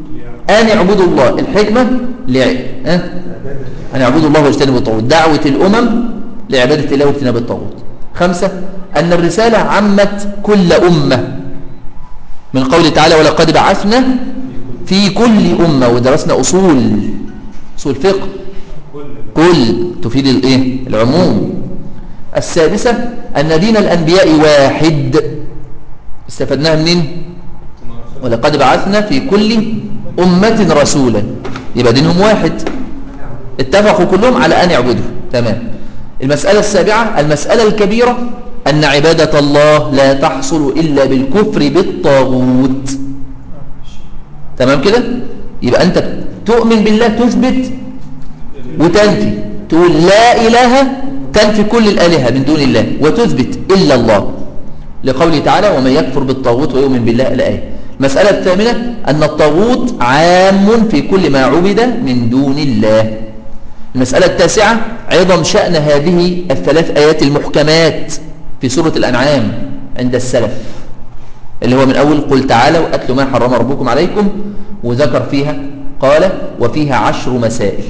أن اعبدوا الله الحكمة لع... أه؟ أن اعبدوا الله واجتنبوا الطاغوت دعوة الأمم لعبادة الله واجتناب الطاغوت خمسة أن الرسالة عمت كل أمة من قوله تعالى ولقد بعثنا في كل أمة ودرسنا أصول أصول فقه كل تفيد الايه العموم السادسة أن دين الأنبياء واحد استفدناها منين ولقد بعثنا في كل أمة رسولا يبقى دينهم واحد اتفقوا كلهم على أن يعبدوا تمام المسألة السابعة المسألة الكبيرة أن عبادة الله لا تحصل إلا بالكفر بالطاغوت تمام كده يبقى أنت تؤمن بالله تثبت وتنفي تقول لا إله تنفي كل الآلهة من دون الله وتثبت إلا الله لقوله تعالى ومن يكفر بالطاغوت ويؤمن بالله الآية المسألة الثامنة أن الطاغوت عام في كل ما عبد من دون الله المسألة التاسعة عظم شأن هذه الثلاث آيات المحكمات في سورة الأنعام عند السلف اللي هو من أول قل تعالوا أتلوا ما حرم ربكم عليكم وذكر فيها قال وفيها عشر مسائل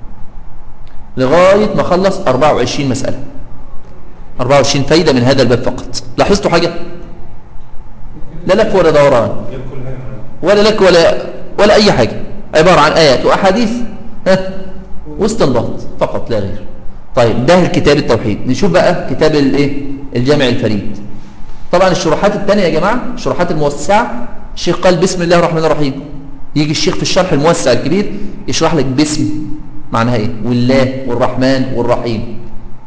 لغاية ما خلص 24 مسألة 24 فايدة من هذا الباب فقط لاحظتوا حاجة لا لك ولا دوران يدخل هنا ولا لك ولا ولا أي حاجة عبارة عن آيات وأحاديث ها واستنباط فقط لا غير طيب ده الكتاب التوحيد نشوف بقى كتاب الايه الجامع الفريد طبعا الشروحات الثانية يا جماعة الشروحات الموسعة الشيخ قال بسم الله الرحمن الرحيم يجي الشيخ في الشرح الموسع الكبير يشرح لك باسم معناها ايه والله والرحمن والرحيم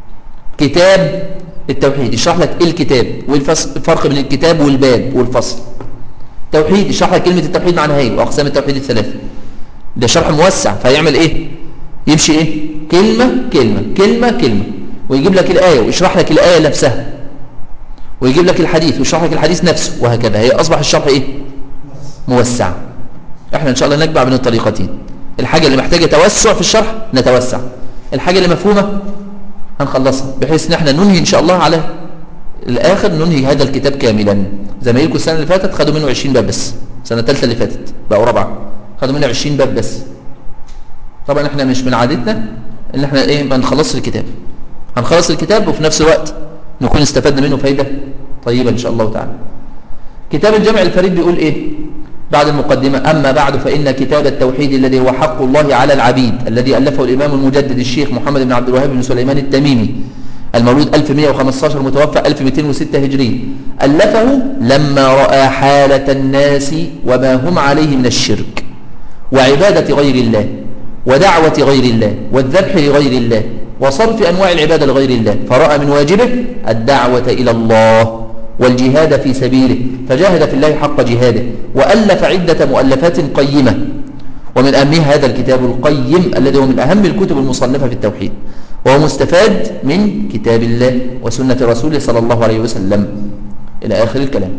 كتاب التوحيد يشرح لك ايه الكتاب والفرق بين الكتاب والباب والفصل توحيد يشرح لك كلمة التوحيد معناها ايه واقسام التوحيد الثلاثة ده شرح موسع فيعمل ايه يمشي ايه كلمة كلمة كلمة كلمة ويجيب لك الآية ويشرح لك الآية نفسها ويجيب لك الحديث ويشرح لك الحديث نفسه وهكذا هي أصبح الشرح ايه موسع احنا ان شاء الله نجمع بين الطريقتين الحاجة اللي محتاجة توسع في الشرح نتوسع الحاجة اللي مفهومة هنخلصها بحيث ان احنا ننهي ان شاء الله على الاخر ننهي هذا الكتاب كاملا زمايلكم السنة اللي فاتت خدوا منه 20 باب بس السنة الثالثة اللي فاتت بقوا رابعة خدوا منه 20 باب بس طبعا احنا مش من عادتنا ان احنا ايه ما نخلص الكتاب هنخلص الكتاب وفي نفس الوقت نكون استفدنا منه فايدة طيبة ان شاء الله تعالى كتاب الجامع الفريد بيقول ايه بعد المقدمة أما بعد فإن كتاب التوحيد الذي هو حق الله على العبيد الذي ألفه الإمام المجدد الشيخ محمد بن عبد الوهاب بن سليمان التميمي المولود 1115 متوفى 1206 هجري ألفه لما رأى حالة الناس وما هم عليه من الشرك وعبادة غير الله ودعوة غير الله والذبح لغير الله وصرف أنواع العبادة لغير الله فرأى من واجبه الدعوة إلى الله والجهاد في سبيله فجاهد في الله حق جهاده وألف عدة مؤلفات قيمة ومن أهمها هذا الكتاب القيم الذي هو من أهم الكتب المصنفة في التوحيد وهو مستفاد من كتاب الله وسنة رسوله صلى الله عليه وسلم إلى آخر الكلام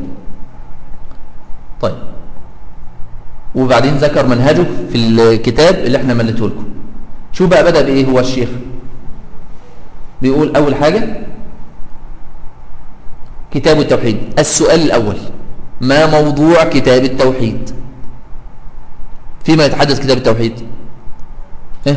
طيب وبعدين ذكر منهجه في الكتاب اللي احنا ملته لكم شو بقى بدأ بإيه هو الشيخ بيقول أول حاجة كتاب التوحيد السؤال الأول ما موضوع كتاب التوحيد فيما يتحدث كتاب التوحيد إيه؟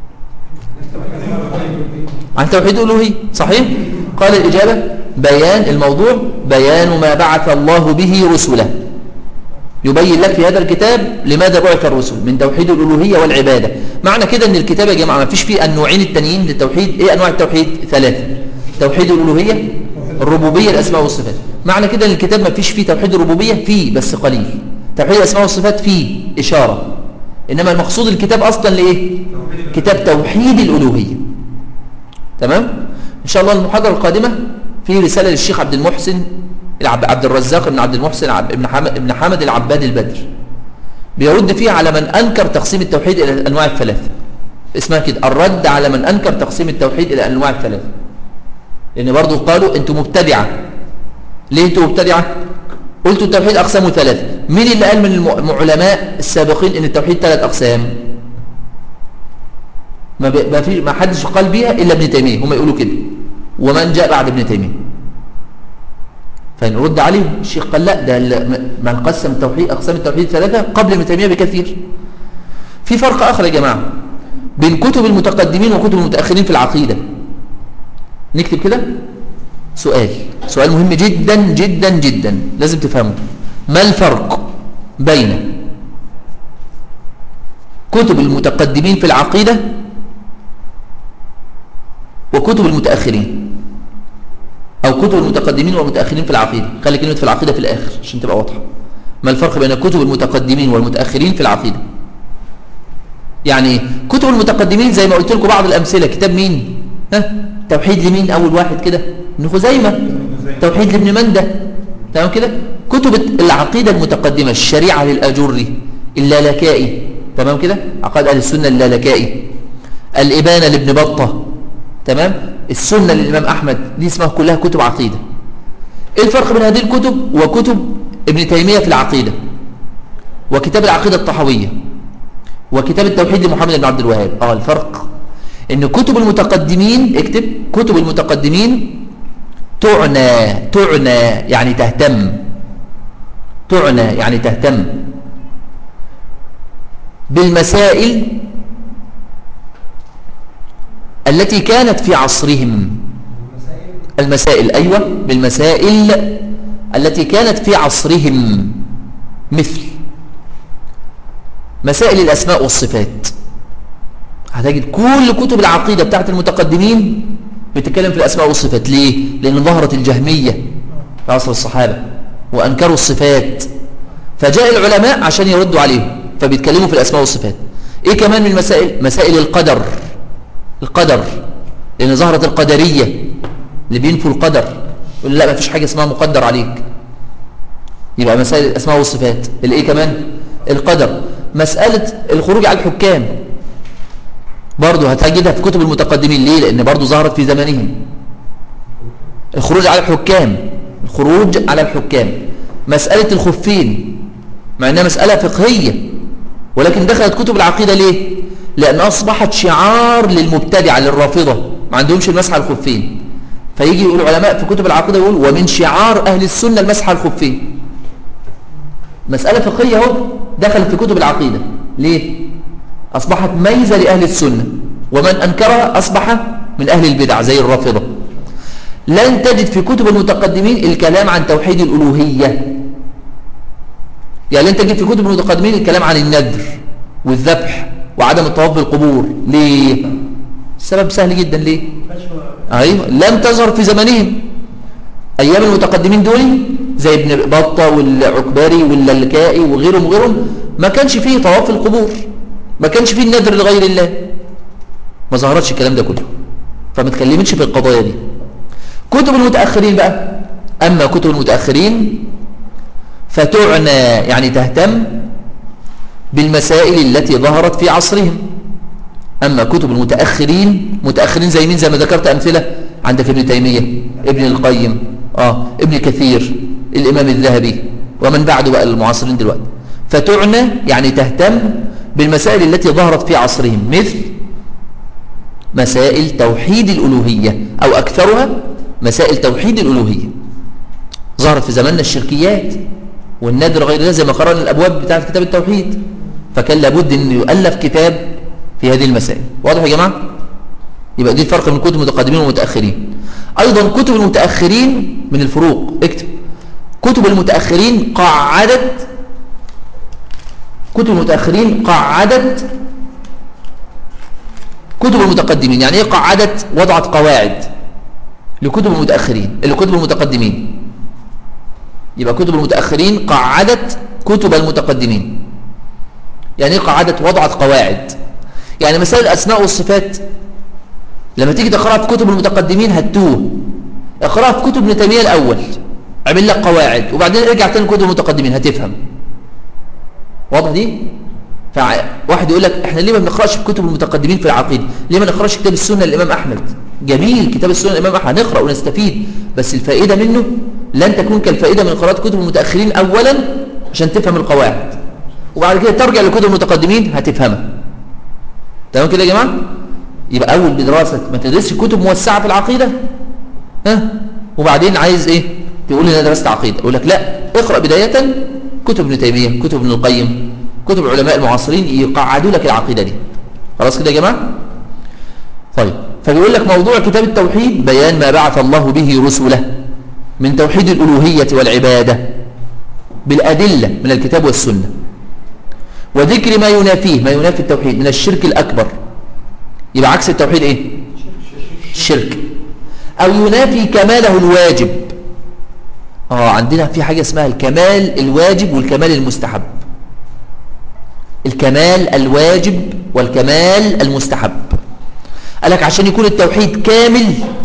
عن توحيد الألوهية صحيح قال الإجابة بيان الموضوع بيان ما بعث الله به رسله يبين لك في هذا الكتاب لماذا بعث الرسل من توحيد الألوهية والعبادة معنى كده ان الكتاب يا جماعة ما فيش فيه النوعين التانيين للتوحيد ايه انواع التوحيد ثلاثة توحيد الألوهية الربوبية الأسماء والصفات معنى كده ان الكتاب ما فيش فيه توحيد الربوبية فيه بس قليل توحيد الأسماء والصفات فيه إشارة إنما المقصود الكتاب أصلا لإيه كتاب توحيد الألوهية تمام إن شاء الله المحاضرة القادمة في رسالة للشيخ عبد المحسن العب عبد الرزاق بن عبد المحسن عب ابن حمد ابن حمد العباد البدر بيرد فيه على من أنكر تقسيم التوحيد إلى الأنواع الثلاثة اسمها كده الرد على من أنكر تقسيم التوحيد إلى الأنواع الثلاثة لأن برضو قالوا أنتم مبتدعة ليه أنتم مبتدعة قلتوا التوحيد أقسامه ثلاثة مين اللي قال من العلماء السابقين أن التوحيد ثلاث أقسام ما, ما, في ما حدش قال بيها إلا ابن تيمية هم يقولوا كده ومن جاء بعد ابن تيمية فنرد عليهم الشيخ قال لا ده من قسم التوحيد أقسام التوحيد ثلاثة قبل ابن تيمية بكثير في فرق آخر يا جماعة بين كتب المتقدمين وكتب المتأخرين في العقيدة نكتب كده سؤال سؤال مهم جدا جدا جدا لازم تفهمه ما الفرق بين كتب المتقدمين في العقيدة وكتب المتأخرين أو كتب المتقدمين والمتأخرين في العقيدة خلي كلمة في العقيدة في الآخر عشان تبقى واضحة ما الفرق بين كتب المتقدمين والمتأخرين في العقيدة يعني إيه؟ كتب المتقدمين زي ما قلت لكم بعض الأمثلة كتاب مين ها توحيد لمين أول واحد كده ابن خزيمة توحيد لابن مندة تمام كده كتب العقيدة المتقدمة الشريعة للأجري اللالكائي تمام كده عقائد أهل السنة اللالكائي الإبانة لابن بطة تمام السنة للإمام أحمد دي اسمها كلها كتب عقيدة إيه الفرق بين هذه الكتب وكتب ابن تيمية في العقيدة وكتاب العقيدة الطحوية وكتاب التوحيد لمحمد بن عبد الوهاب اه الفرق ان كتب المتقدمين اكتب كتب المتقدمين تعنى تعنى يعني تهتم تعنى يعني تهتم بالمسائل التي كانت في عصرهم المسائل أيوة بالمسائل التي كانت في عصرهم مثل مسائل الأسماء والصفات هتجد كل كتب العقيدة بتاعت المتقدمين بتتكلم في الأسماء والصفات ليه؟ لأن ظهرت الجهمية في عصر الصحابة وأنكروا الصفات فجاء العلماء عشان يردوا عليهم فبيتكلموا في الأسماء والصفات إيه كمان من المسائل؟ مسائل القدر القدر لأن ظهرت القدرية اللي بينفوا القدر يقول لا ما فيش حاجة اسمها مقدر عليك يبقى مسائل الأسماء والصفات الإيه كمان؟ القدر مسألة الخروج على الحكام برضه هتجدها في كتب المتقدمين ليه لأن برضه ظهرت في زمانهم الخروج على الحكام الخروج على الحكام مسألة الخفين مع أنها مسألة فقهية ولكن دخلت كتب العقيدة ليه لأن أصبحت شعار للمبتدعة للرافضة ما عندهمش المسح على الخفين فيجي يقول العلماء في كتب العقيدة يقول ومن شعار أهل السنة المسح على الخفين مسألة فقهية اهو دخلت في كتب العقيدة ليه أصبحت ميزة لأهل السنة ومن أنكرها أصبح من أهل البدع زي الرافضة لن تجد في كتب المتقدمين الكلام عن توحيد الألوهية يعني لن تجد في كتب المتقدمين الكلام عن النذر والذبح وعدم الطواف بالقبور ليه السبب سهل جدا ليه أيوة لم تظهر في زمانهم أيام المتقدمين دول زي ابن بطة والعكباري واللالكائي وغيرهم وغيرهم ما كانش فيه طواف القبور ما كانش فيه النذر لغير الله ما ظهرتش الكلام ده كله فما تكلمتش في القضايا دي كتب المتأخرين بقى أما كتب المتأخرين فتعنى يعني تهتم بالمسائل التي ظهرت في عصرهم أما كتب المتأخرين متأخرين زي مين زي ما ذكرت أمثلة عندك ابن تيمية ابن القيم آه ابن كثير الإمام الذهبي ومن بعده بقى المعاصرين دلوقتي فتعنى يعني تهتم بالمسائل التي ظهرت في عصرهم مثل مسائل توحيد الألوهية أو أكثرها مسائل توحيد الألوهية ظهرت في زماننا الشركيات والنادر غير ذلك زي ما قرأنا الأبواب بتاعت كتاب التوحيد فكان لابد أن يؤلف كتاب في هذه المسائل واضح يا جماعة؟ يبقى دي الفرق بين كتب المتقدمين والمتأخرين أيضا كتب المتأخرين من الفروق اكتب كتب المتأخرين قعدت كتب المتأخرين قعدت كتب المتقدمين يعني ايه قعدت وضعت قواعد لكتب المتأخرين لكتب المتقدمين يبقى كتب المتأخرين قعدت كتب المتقدمين يعني ايه قعدت وضعت قواعد يعني مسائل الأسماء والصفات لما تيجي تقرأها في كتب المتقدمين هتوه اقرأها في كتب ابن تيمية الأول عمل لك قواعد وبعدين ارجع تاني كتب المتقدمين هتفهم واضح دي فواحد يقول لك احنا ليه ما بنقراش في كتب المتقدمين في العقيده ليه ما نقراش كتاب السنه للامام احمد جميل كتاب السنه للامام احمد هنقرا ونستفيد بس الفائده منه لن تكون كالفائده من قراءه كتب المتاخرين اولا عشان تفهم القواعد وبعد كده ترجع لكتب المتقدمين هتفهمها تمام كده يا جماعه يبقى اول بدراسه ما تدرسش كتب موسعه في العقيده ها وبعدين عايز ايه تقول لي انا درست عقيده اقول لك لا اقرا بدايه كتب ابن تيميه كتب ابن القيم كتب العلماء المعاصرين يقعدوا لك العقيدة دي خلاص كده يا جماعة طيب فبيقول لك موضوع كتاب التوحيد بيان ما بعث الله به رسله من توحيد الألوهية والعبادة بالأدلة من الكتاب والسنة وذكر ما ينافيه ما ينافي التوحيد من الشرك الأكبر يبقى عكس التوحيد إيه الشرك أو ينافي كماله الواجب آه عندنا في حاجة اسمها الكمال الواجب والكمال المستحب الكمال الواجب والكمال المستحب قال لك عشان يكون التوحيد كامل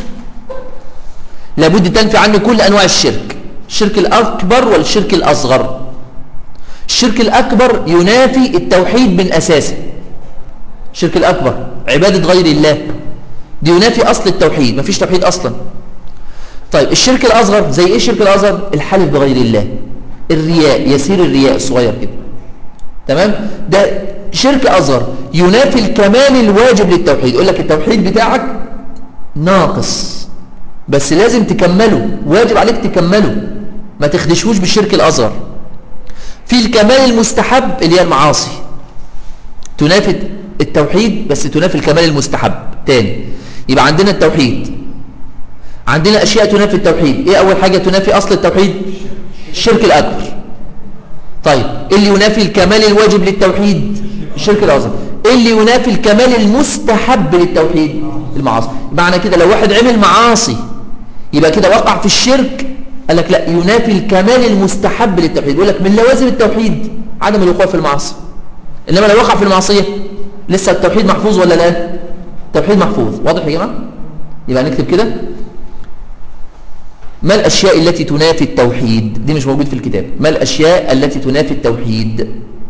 لابد تنفي عنه كل أنواع الشرك الشرك الأكبر والشرك الأصغر الشرك الأكبر ينافي التوحيد من أساسه الشرك الأكبر عبادة غير الله دي ينافي أصل التوحيد مفيش توحيد أصلا طيب الشرك الأصغر زي إيه الشرك الأصغر الحلف بغير الله الرياء يسير الرياء الصغير كده تمام ده شرك أصغر ينافي الكمال الواجب للتوحيد يقول لك التوحيد بتاعك ناقص بس لازم تكمله واجب عليك تكمله ما تخدشوش بالشرك الأصغر في الكمال المستحب اللي هي المعاصي تنافي التوحيد بس تنافي الكمال المستحب تاني يبقى عندنا التوحيد عندنا أشياء تنافي التوحيد إيه أول حاجة تنافي أصل التوحيد الشرك الأكبر طيب إيه اللي ينافي الكمال الواجب للتوحيد الشرك الأصغر إيه اللي ينافي الكمال المستحب للتوحيد المعاصي معنى كده لو واحد عمل معاصي يبقى كده وقع في الشرك قال لك لا ينافي الكمال المستحب للتوحيد يقول لك من لوازم التوحيد عدم الوقوع في المعاصي إنما لو وقع في المعصية لسه التوحيد محفوظ ولا لا التوحيد محفوظ واضح يا جماعة يبقى نكتب كده ما الأشياء التي تنافي التوحيد دي مش موجود في الكتاب ما الأشياء التي تنافي التوحيد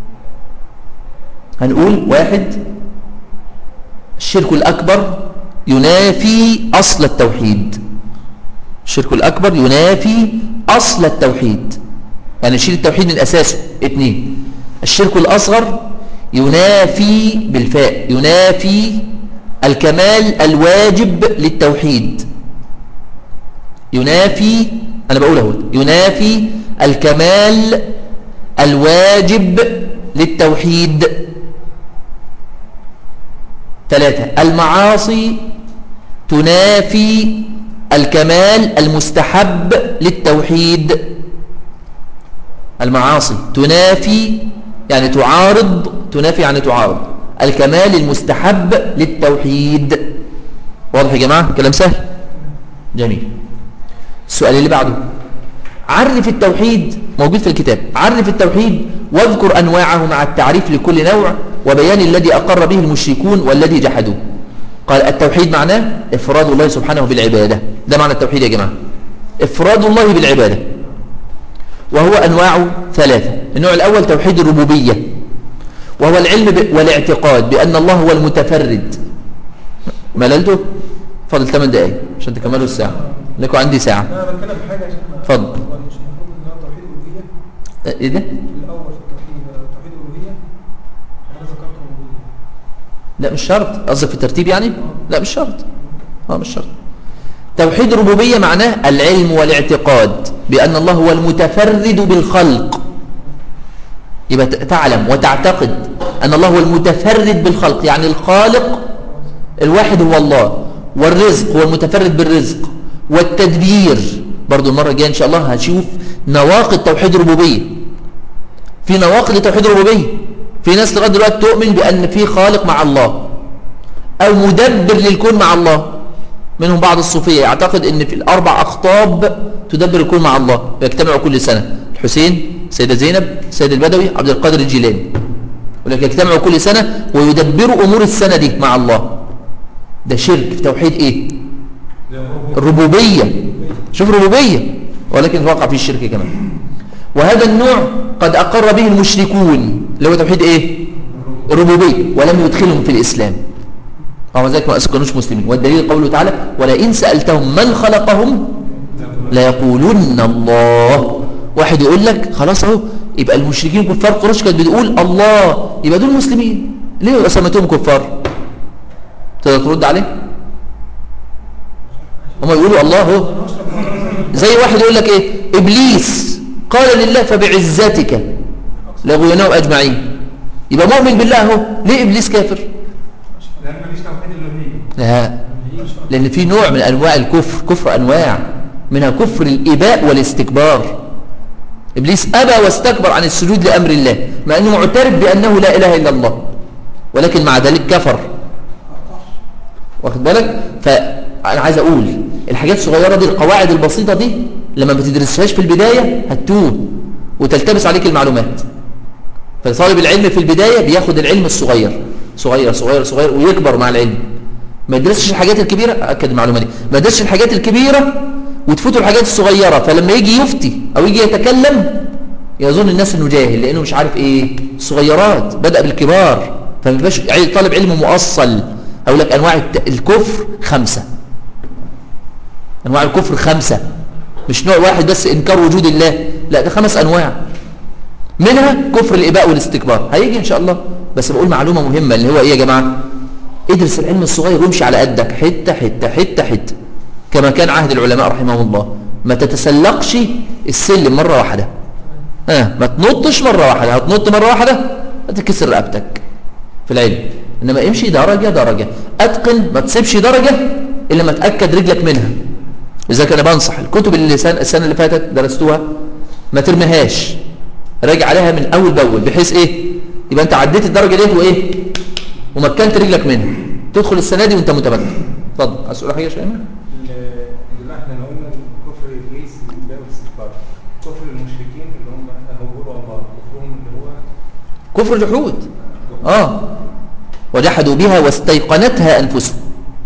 هنقول واحد الشرك الأكبر ينافي أصل التوحيد الشرك الأكبر ينافي أصل التوحيد يعني يشيل التوحيد من أساسه اثنين الشرك الأصغر ينافي بالفاء ينافي الكمال الواجب للتوحيد ينافي أنا بقول اهو ينافي الكمال الواجب للتوحيد ثلاثة المعاصي تنافي الكمال المستحب للتوحيد المعاصي تنافي يعني تعارض تنافي يعني تعارض الكمال المستحب للتوحيد واضح يا جماعة كلام سهل جميل السؤال اللي بعده عرف التوحيد موجود في الكتاب عرف التوحيد واذكر أنواعه مع التعريف لكل نوع وبيان الذي أقر به المشركون والذي جحدوه قال التوحيد معناه إفراد الله سبحانه بالعبادة ده معنى التوحيد يا جماعة إفراد الله بالعبادة وهو أنواع ثلاثة النوع الأول توحيد الربوبية وهو العلم ب... والاعتقاد بأن الله هو المتفرد مللته فاضل 8 دقايق عشان تكملوا الساعة لكم عندي ساعة انا بتكلم في حاجه عشان اتفضل. هو مش المفروض ان هو توحيد الالوهيه ايه ده الاول في التوحيد توحيد الالوهيه انا ذكرت الربوبيه لا مش شرط قصدك في الترتيب يعني لا مش شرط اه مش شرط توحيد الربوبية معناه العلم والاعتقاد بأن الله هو المتفرد بالخلق يبقى ت- تعلم وتعتقد أن الله هو المتفرد بالخلق يعني الخالق الواحد هو الله والرزق هو المتفرد بالرزق والتدبير برضو المرة الجاية إن شاء الله هنشوف نواقض توحيد الربوبية في نواقض لتوحيد الربوبية في ناس لغاية دلوقتي تؤمن بأن في خالق مع الله أو مدبر للكون مع الله منهم بعض الصوفية يعتقد أن في الأربع أخطاب تدبر الكون مع الله ويجتمعوا كل سنة الحسين سيدة زينب سيد البدوي عبد القادر الجيلاني ولكن يجتمعوا كل سنة ويدبروا أمور السنة دي مع الله ده شرك في توحيد إيه الربوبية شوف ربوبية ولكن وقع في الشرك كمان وهذا النوع قد أقر به المشركون اللي هو توحيد إيه الربوبية ولم يدخلهم في الإسلام ومع ذلك ما أسكنوش مسلمين والدليل قوله تعالى ولئن سألتهم من خلقهم ليقولن الله واحد يقول لك خلاص اهو يبقى المشركين كفار قريش كانت بتقول الله يبقى دول مسلمين ليه سميتهم كفار تقدر ترد عليه هم يقولوا الله هو زي واحد يقول لك ايه ابليس قال لله فبعزتك لغويناهم اجمعين يبقى مؤمن بالله اهو ليه ابليس كافر لان مفيش توحيد الالوهيه لا لان في نوع من انواع الكفر كفر انواع منها كفر الاباء والاستكبار ابليس ابى واستكبر عن السجود لامر الله مع انه معترف بانه لا اله الا الله ولكن مع ذلك كفر واخد بالك فانا عايز اقول الحاجات الصغيره دي القواعد البسيطه دي لما ما تدرسهاش في البدايه هتتوه وتلتبس عليك المعلومات فطالب العلم في البدايه بياخد العلم الصغير صغير صغير صغير ويكبر مع العلم ما يدرسش الحاجات الكبيره اكد المعلومه دي ما يدرسش الحاجات الكبيره وتفوته الحاجات الصغيره فلما يجي يفتي او يجي يتكلم يظن الناس انه جاهل لانه مش عارف ايه الصغيرات بدا بالكبار فما يبقاش طالب علم مؤصل اقول لك انواع الت- الكفر خمسه انواع الكفر خمسه مش نوع واحد بس انكار وجود الله لا ده خمس انواع منها كفر الاباء والاستكبار هيجي ان شاء الله بس بقول معلومه مهمه اللي هو ايه يا جماعه ادرس العلم الصغير وامشي على قدك حته حته حته حته كما كان عهد العلماء رحمهم الله ما تتسلقش السلم مره واحده ها ما تنطش مره واحده هتنط مره واحده هتكسر رقبتك في العلم انما امشي درجه درجه اتقن ما تسيبش درجه الا ما تاكد رجلك منها لذلك انا بنصح الكتب اللي سنة السنه اللي فاتت درستوها ما ترميهاش راجع عليها من اول باول بحيث ايه يبقى انت عديت الدرجه ديت وايه ومكنت رجلك منها تدخل السنه دي وانت متمكن اتفضل عايز تقول حاجه يا شيماء اللي احنا قلنا كفر ابليس الاباء والاستكبار كفر المشركين اللي هم هبور الله كفرهم اللي هو كفر الجحود اه وجحدوا بها واستيقنتها انفسهم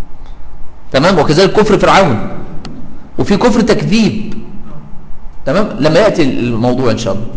تمام وكذلك كفر فرعون وفي كفر تكذيب تمام لما ياتي الموضوع ان شاء الله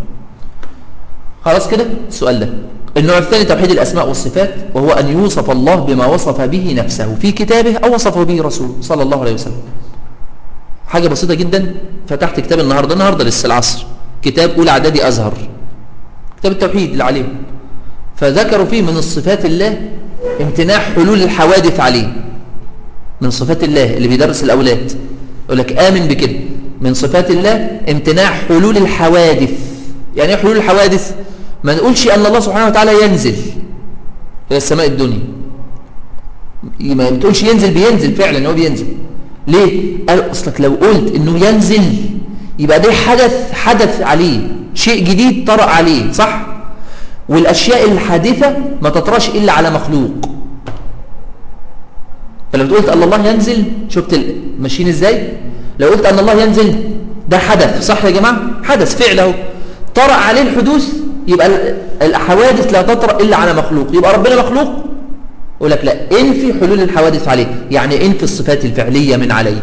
خلاص كده السؤال ده النوع الثاني توحيد الاسماء والصفات وهو ان يوصف الله بما وصف به نفسه في كتابه او وصفه به رسوله صلى الله عليه وسلم حاجه بسيطه جدا فتحت كتاب النهارده النهارده لسه العصر كتاب اولى اعدادي ازهر كتاب التوحيد اللي عليه فذكروا فيه من الصفات الله امتناع حلول الحوادث عليه من صفات الله اللي بيدرس الأولاد يقول لك آمن بكده من صفات الله امتناع حلول الحوادث يعني ايه حلول الحوادث ما نقولش أن الله سبحانه وتعالى ينزل إلى السماء الدنيا ما بتقولش ينزل بينزل فعلا هو بينزل ليه قال اصلك لو قلت انه ينزل يبقى ده حدث حدث عليه شيء جديد طرأ عليه صح والاشياء الحادثه ما تطرش الا على مخلوق فلو قلت ان الله ينزل شفت ال- ماشيين ازاي لو قلت ان الله ينزل ده حدث صح يا جماعه حدث فعل اهو طرأ عليه الحدوث يبقى ال- الحوادث لا تطرأ الا على مخلوق يبقى ربنا مخلوق يقول لك لا انفي حلول الحوادث عليه يعني انفي الصفات الفعليه من عليه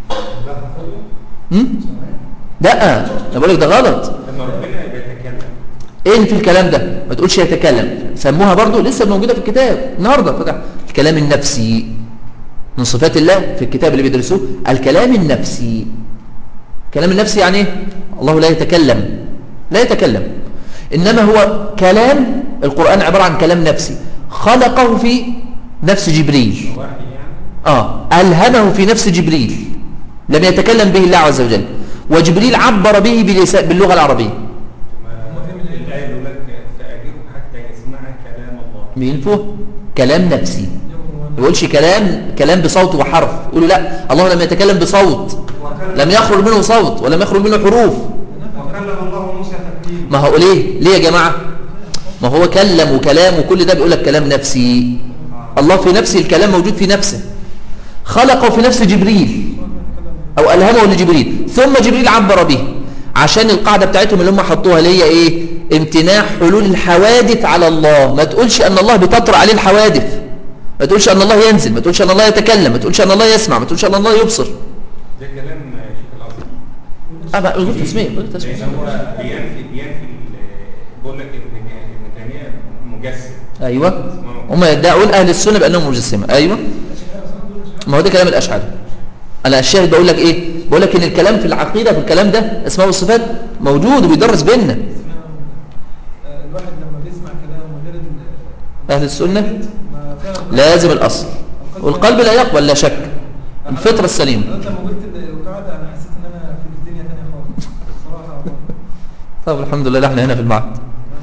هم؟ لا انا بقول لك ده غلط لما ربنا بيتكلم انفي الكلام ده ما تقولش يتكلم سموها برضو لسه موجوده في الكتاب النهارده فتح الكلام النفسي من صفات الله في الكتاب اللي بيدرسوه الكلام النفسي الكلام النفسي يعني ايه الله لا يتكلم لا يتكلم انما هو كلام القران عباره عن كلام نفسي خلقه في نفس جبريل واحد يعني اه الهمه في نفس جبريل لم يتكلم به الله عز وجل وجبريل عبر به بلسان باللغه العربيه ما الآية يقول لك فأجره حتى يسمع كلام الله مين فوق كلام نفسي ما يقولش كلام كلام بصوت وحرف يقولوا لا الله لم يتكلم بصوت لم يخرج منه صوت ولم يخرج منه حروف وكلم الله موسى تكليما ما هو ليه ليه يا جماعه ما هو كلم وكلام وكل ده بيقول لك كلام نفسي الله في نفسه الكلام موجود في نفسه خلقه في نفس جبريل او الهمه لجبريل ثم جبريل عبر به عشان القاعده بتاعتهم اللي هم حطوها اللي هي ايه امتناع حلول الحوادث على الله ما تقولش ان الله بتطرأ عليه الحوادث ما تقولش ان الله ينزل ما تقولش ان الله يتكلم ما تقولش ان الله يسمع ما تقولش ان الله يبصر ده كلام شيخ العظيم اه بقى قلت تسميه قلت تسميه لأن هو بينفي بينفي ال- بقول لك ابن ابن تيمية مجسم ايوه هم يدعون اهل السنه بانهم مجسمه ايوه ما هو ده كلام الاشاعره انا الشاهد بقول لك ايه بقول لك ان الكلام في العقيده في الكلام ده اسماء والصفات موجود وبيدرس بيننا آه، الواحد لما بيسمع كلام غير ال- اهل السنه ما فعلا لازم الاصل والقلب لا يقبل لا شك الفطره السليمه انت لما قلت القاعده انا حسيت ان انا في الدنيا ثانيه خالص بصراحه والله. طب الحمد لله احنا هنا في المعهد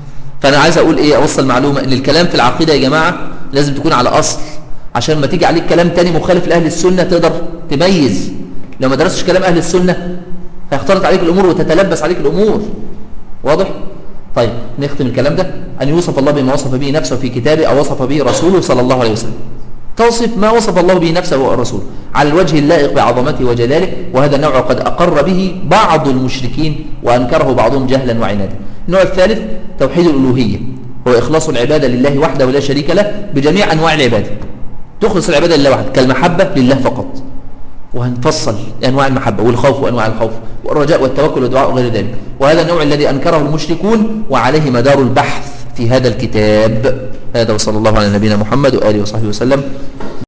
فانا عايز اقول ايه اوصل معلومه ان الكلام في العقيده يا جماعه لازم تكون على اصل عشان ما تيجي عليك كلام تاني مخالف لاهل السنه تقدر تميز لو ما درستش كلام اهل السنه هيختلط عليك الامور وتتلبس عليك الامور واضح طيب نختم الكلام ده ان يوصف الله بما وصف به نفسه في كتابه او وصف به رسوله صلى الله عليه وسلم توصف ما وصف الله به نفسه والرسول على الوجه اللائق بعظمته وجلاله وهذا النوع قد أقر به بعض المشركين وأنكره بعضهم جهلا وعنادا النوع الثالث توحيد الألوهية هو إخلاص العبادة لله وحده ولا شريك له بجميع أنواع العبادة تخلص العبادة لله وحده كالمحبة لله فقط وهنفصل أنواع المحبة والخوف وأنواع الخوف والرجاء والتوكل والدعاء وغير ذلك وهذا النوع الذي أنكره المشركون وعليه مدار البحث في هذا الكتاب هذا وصلى الله على نبينا محمد وآله وصحبه وسلم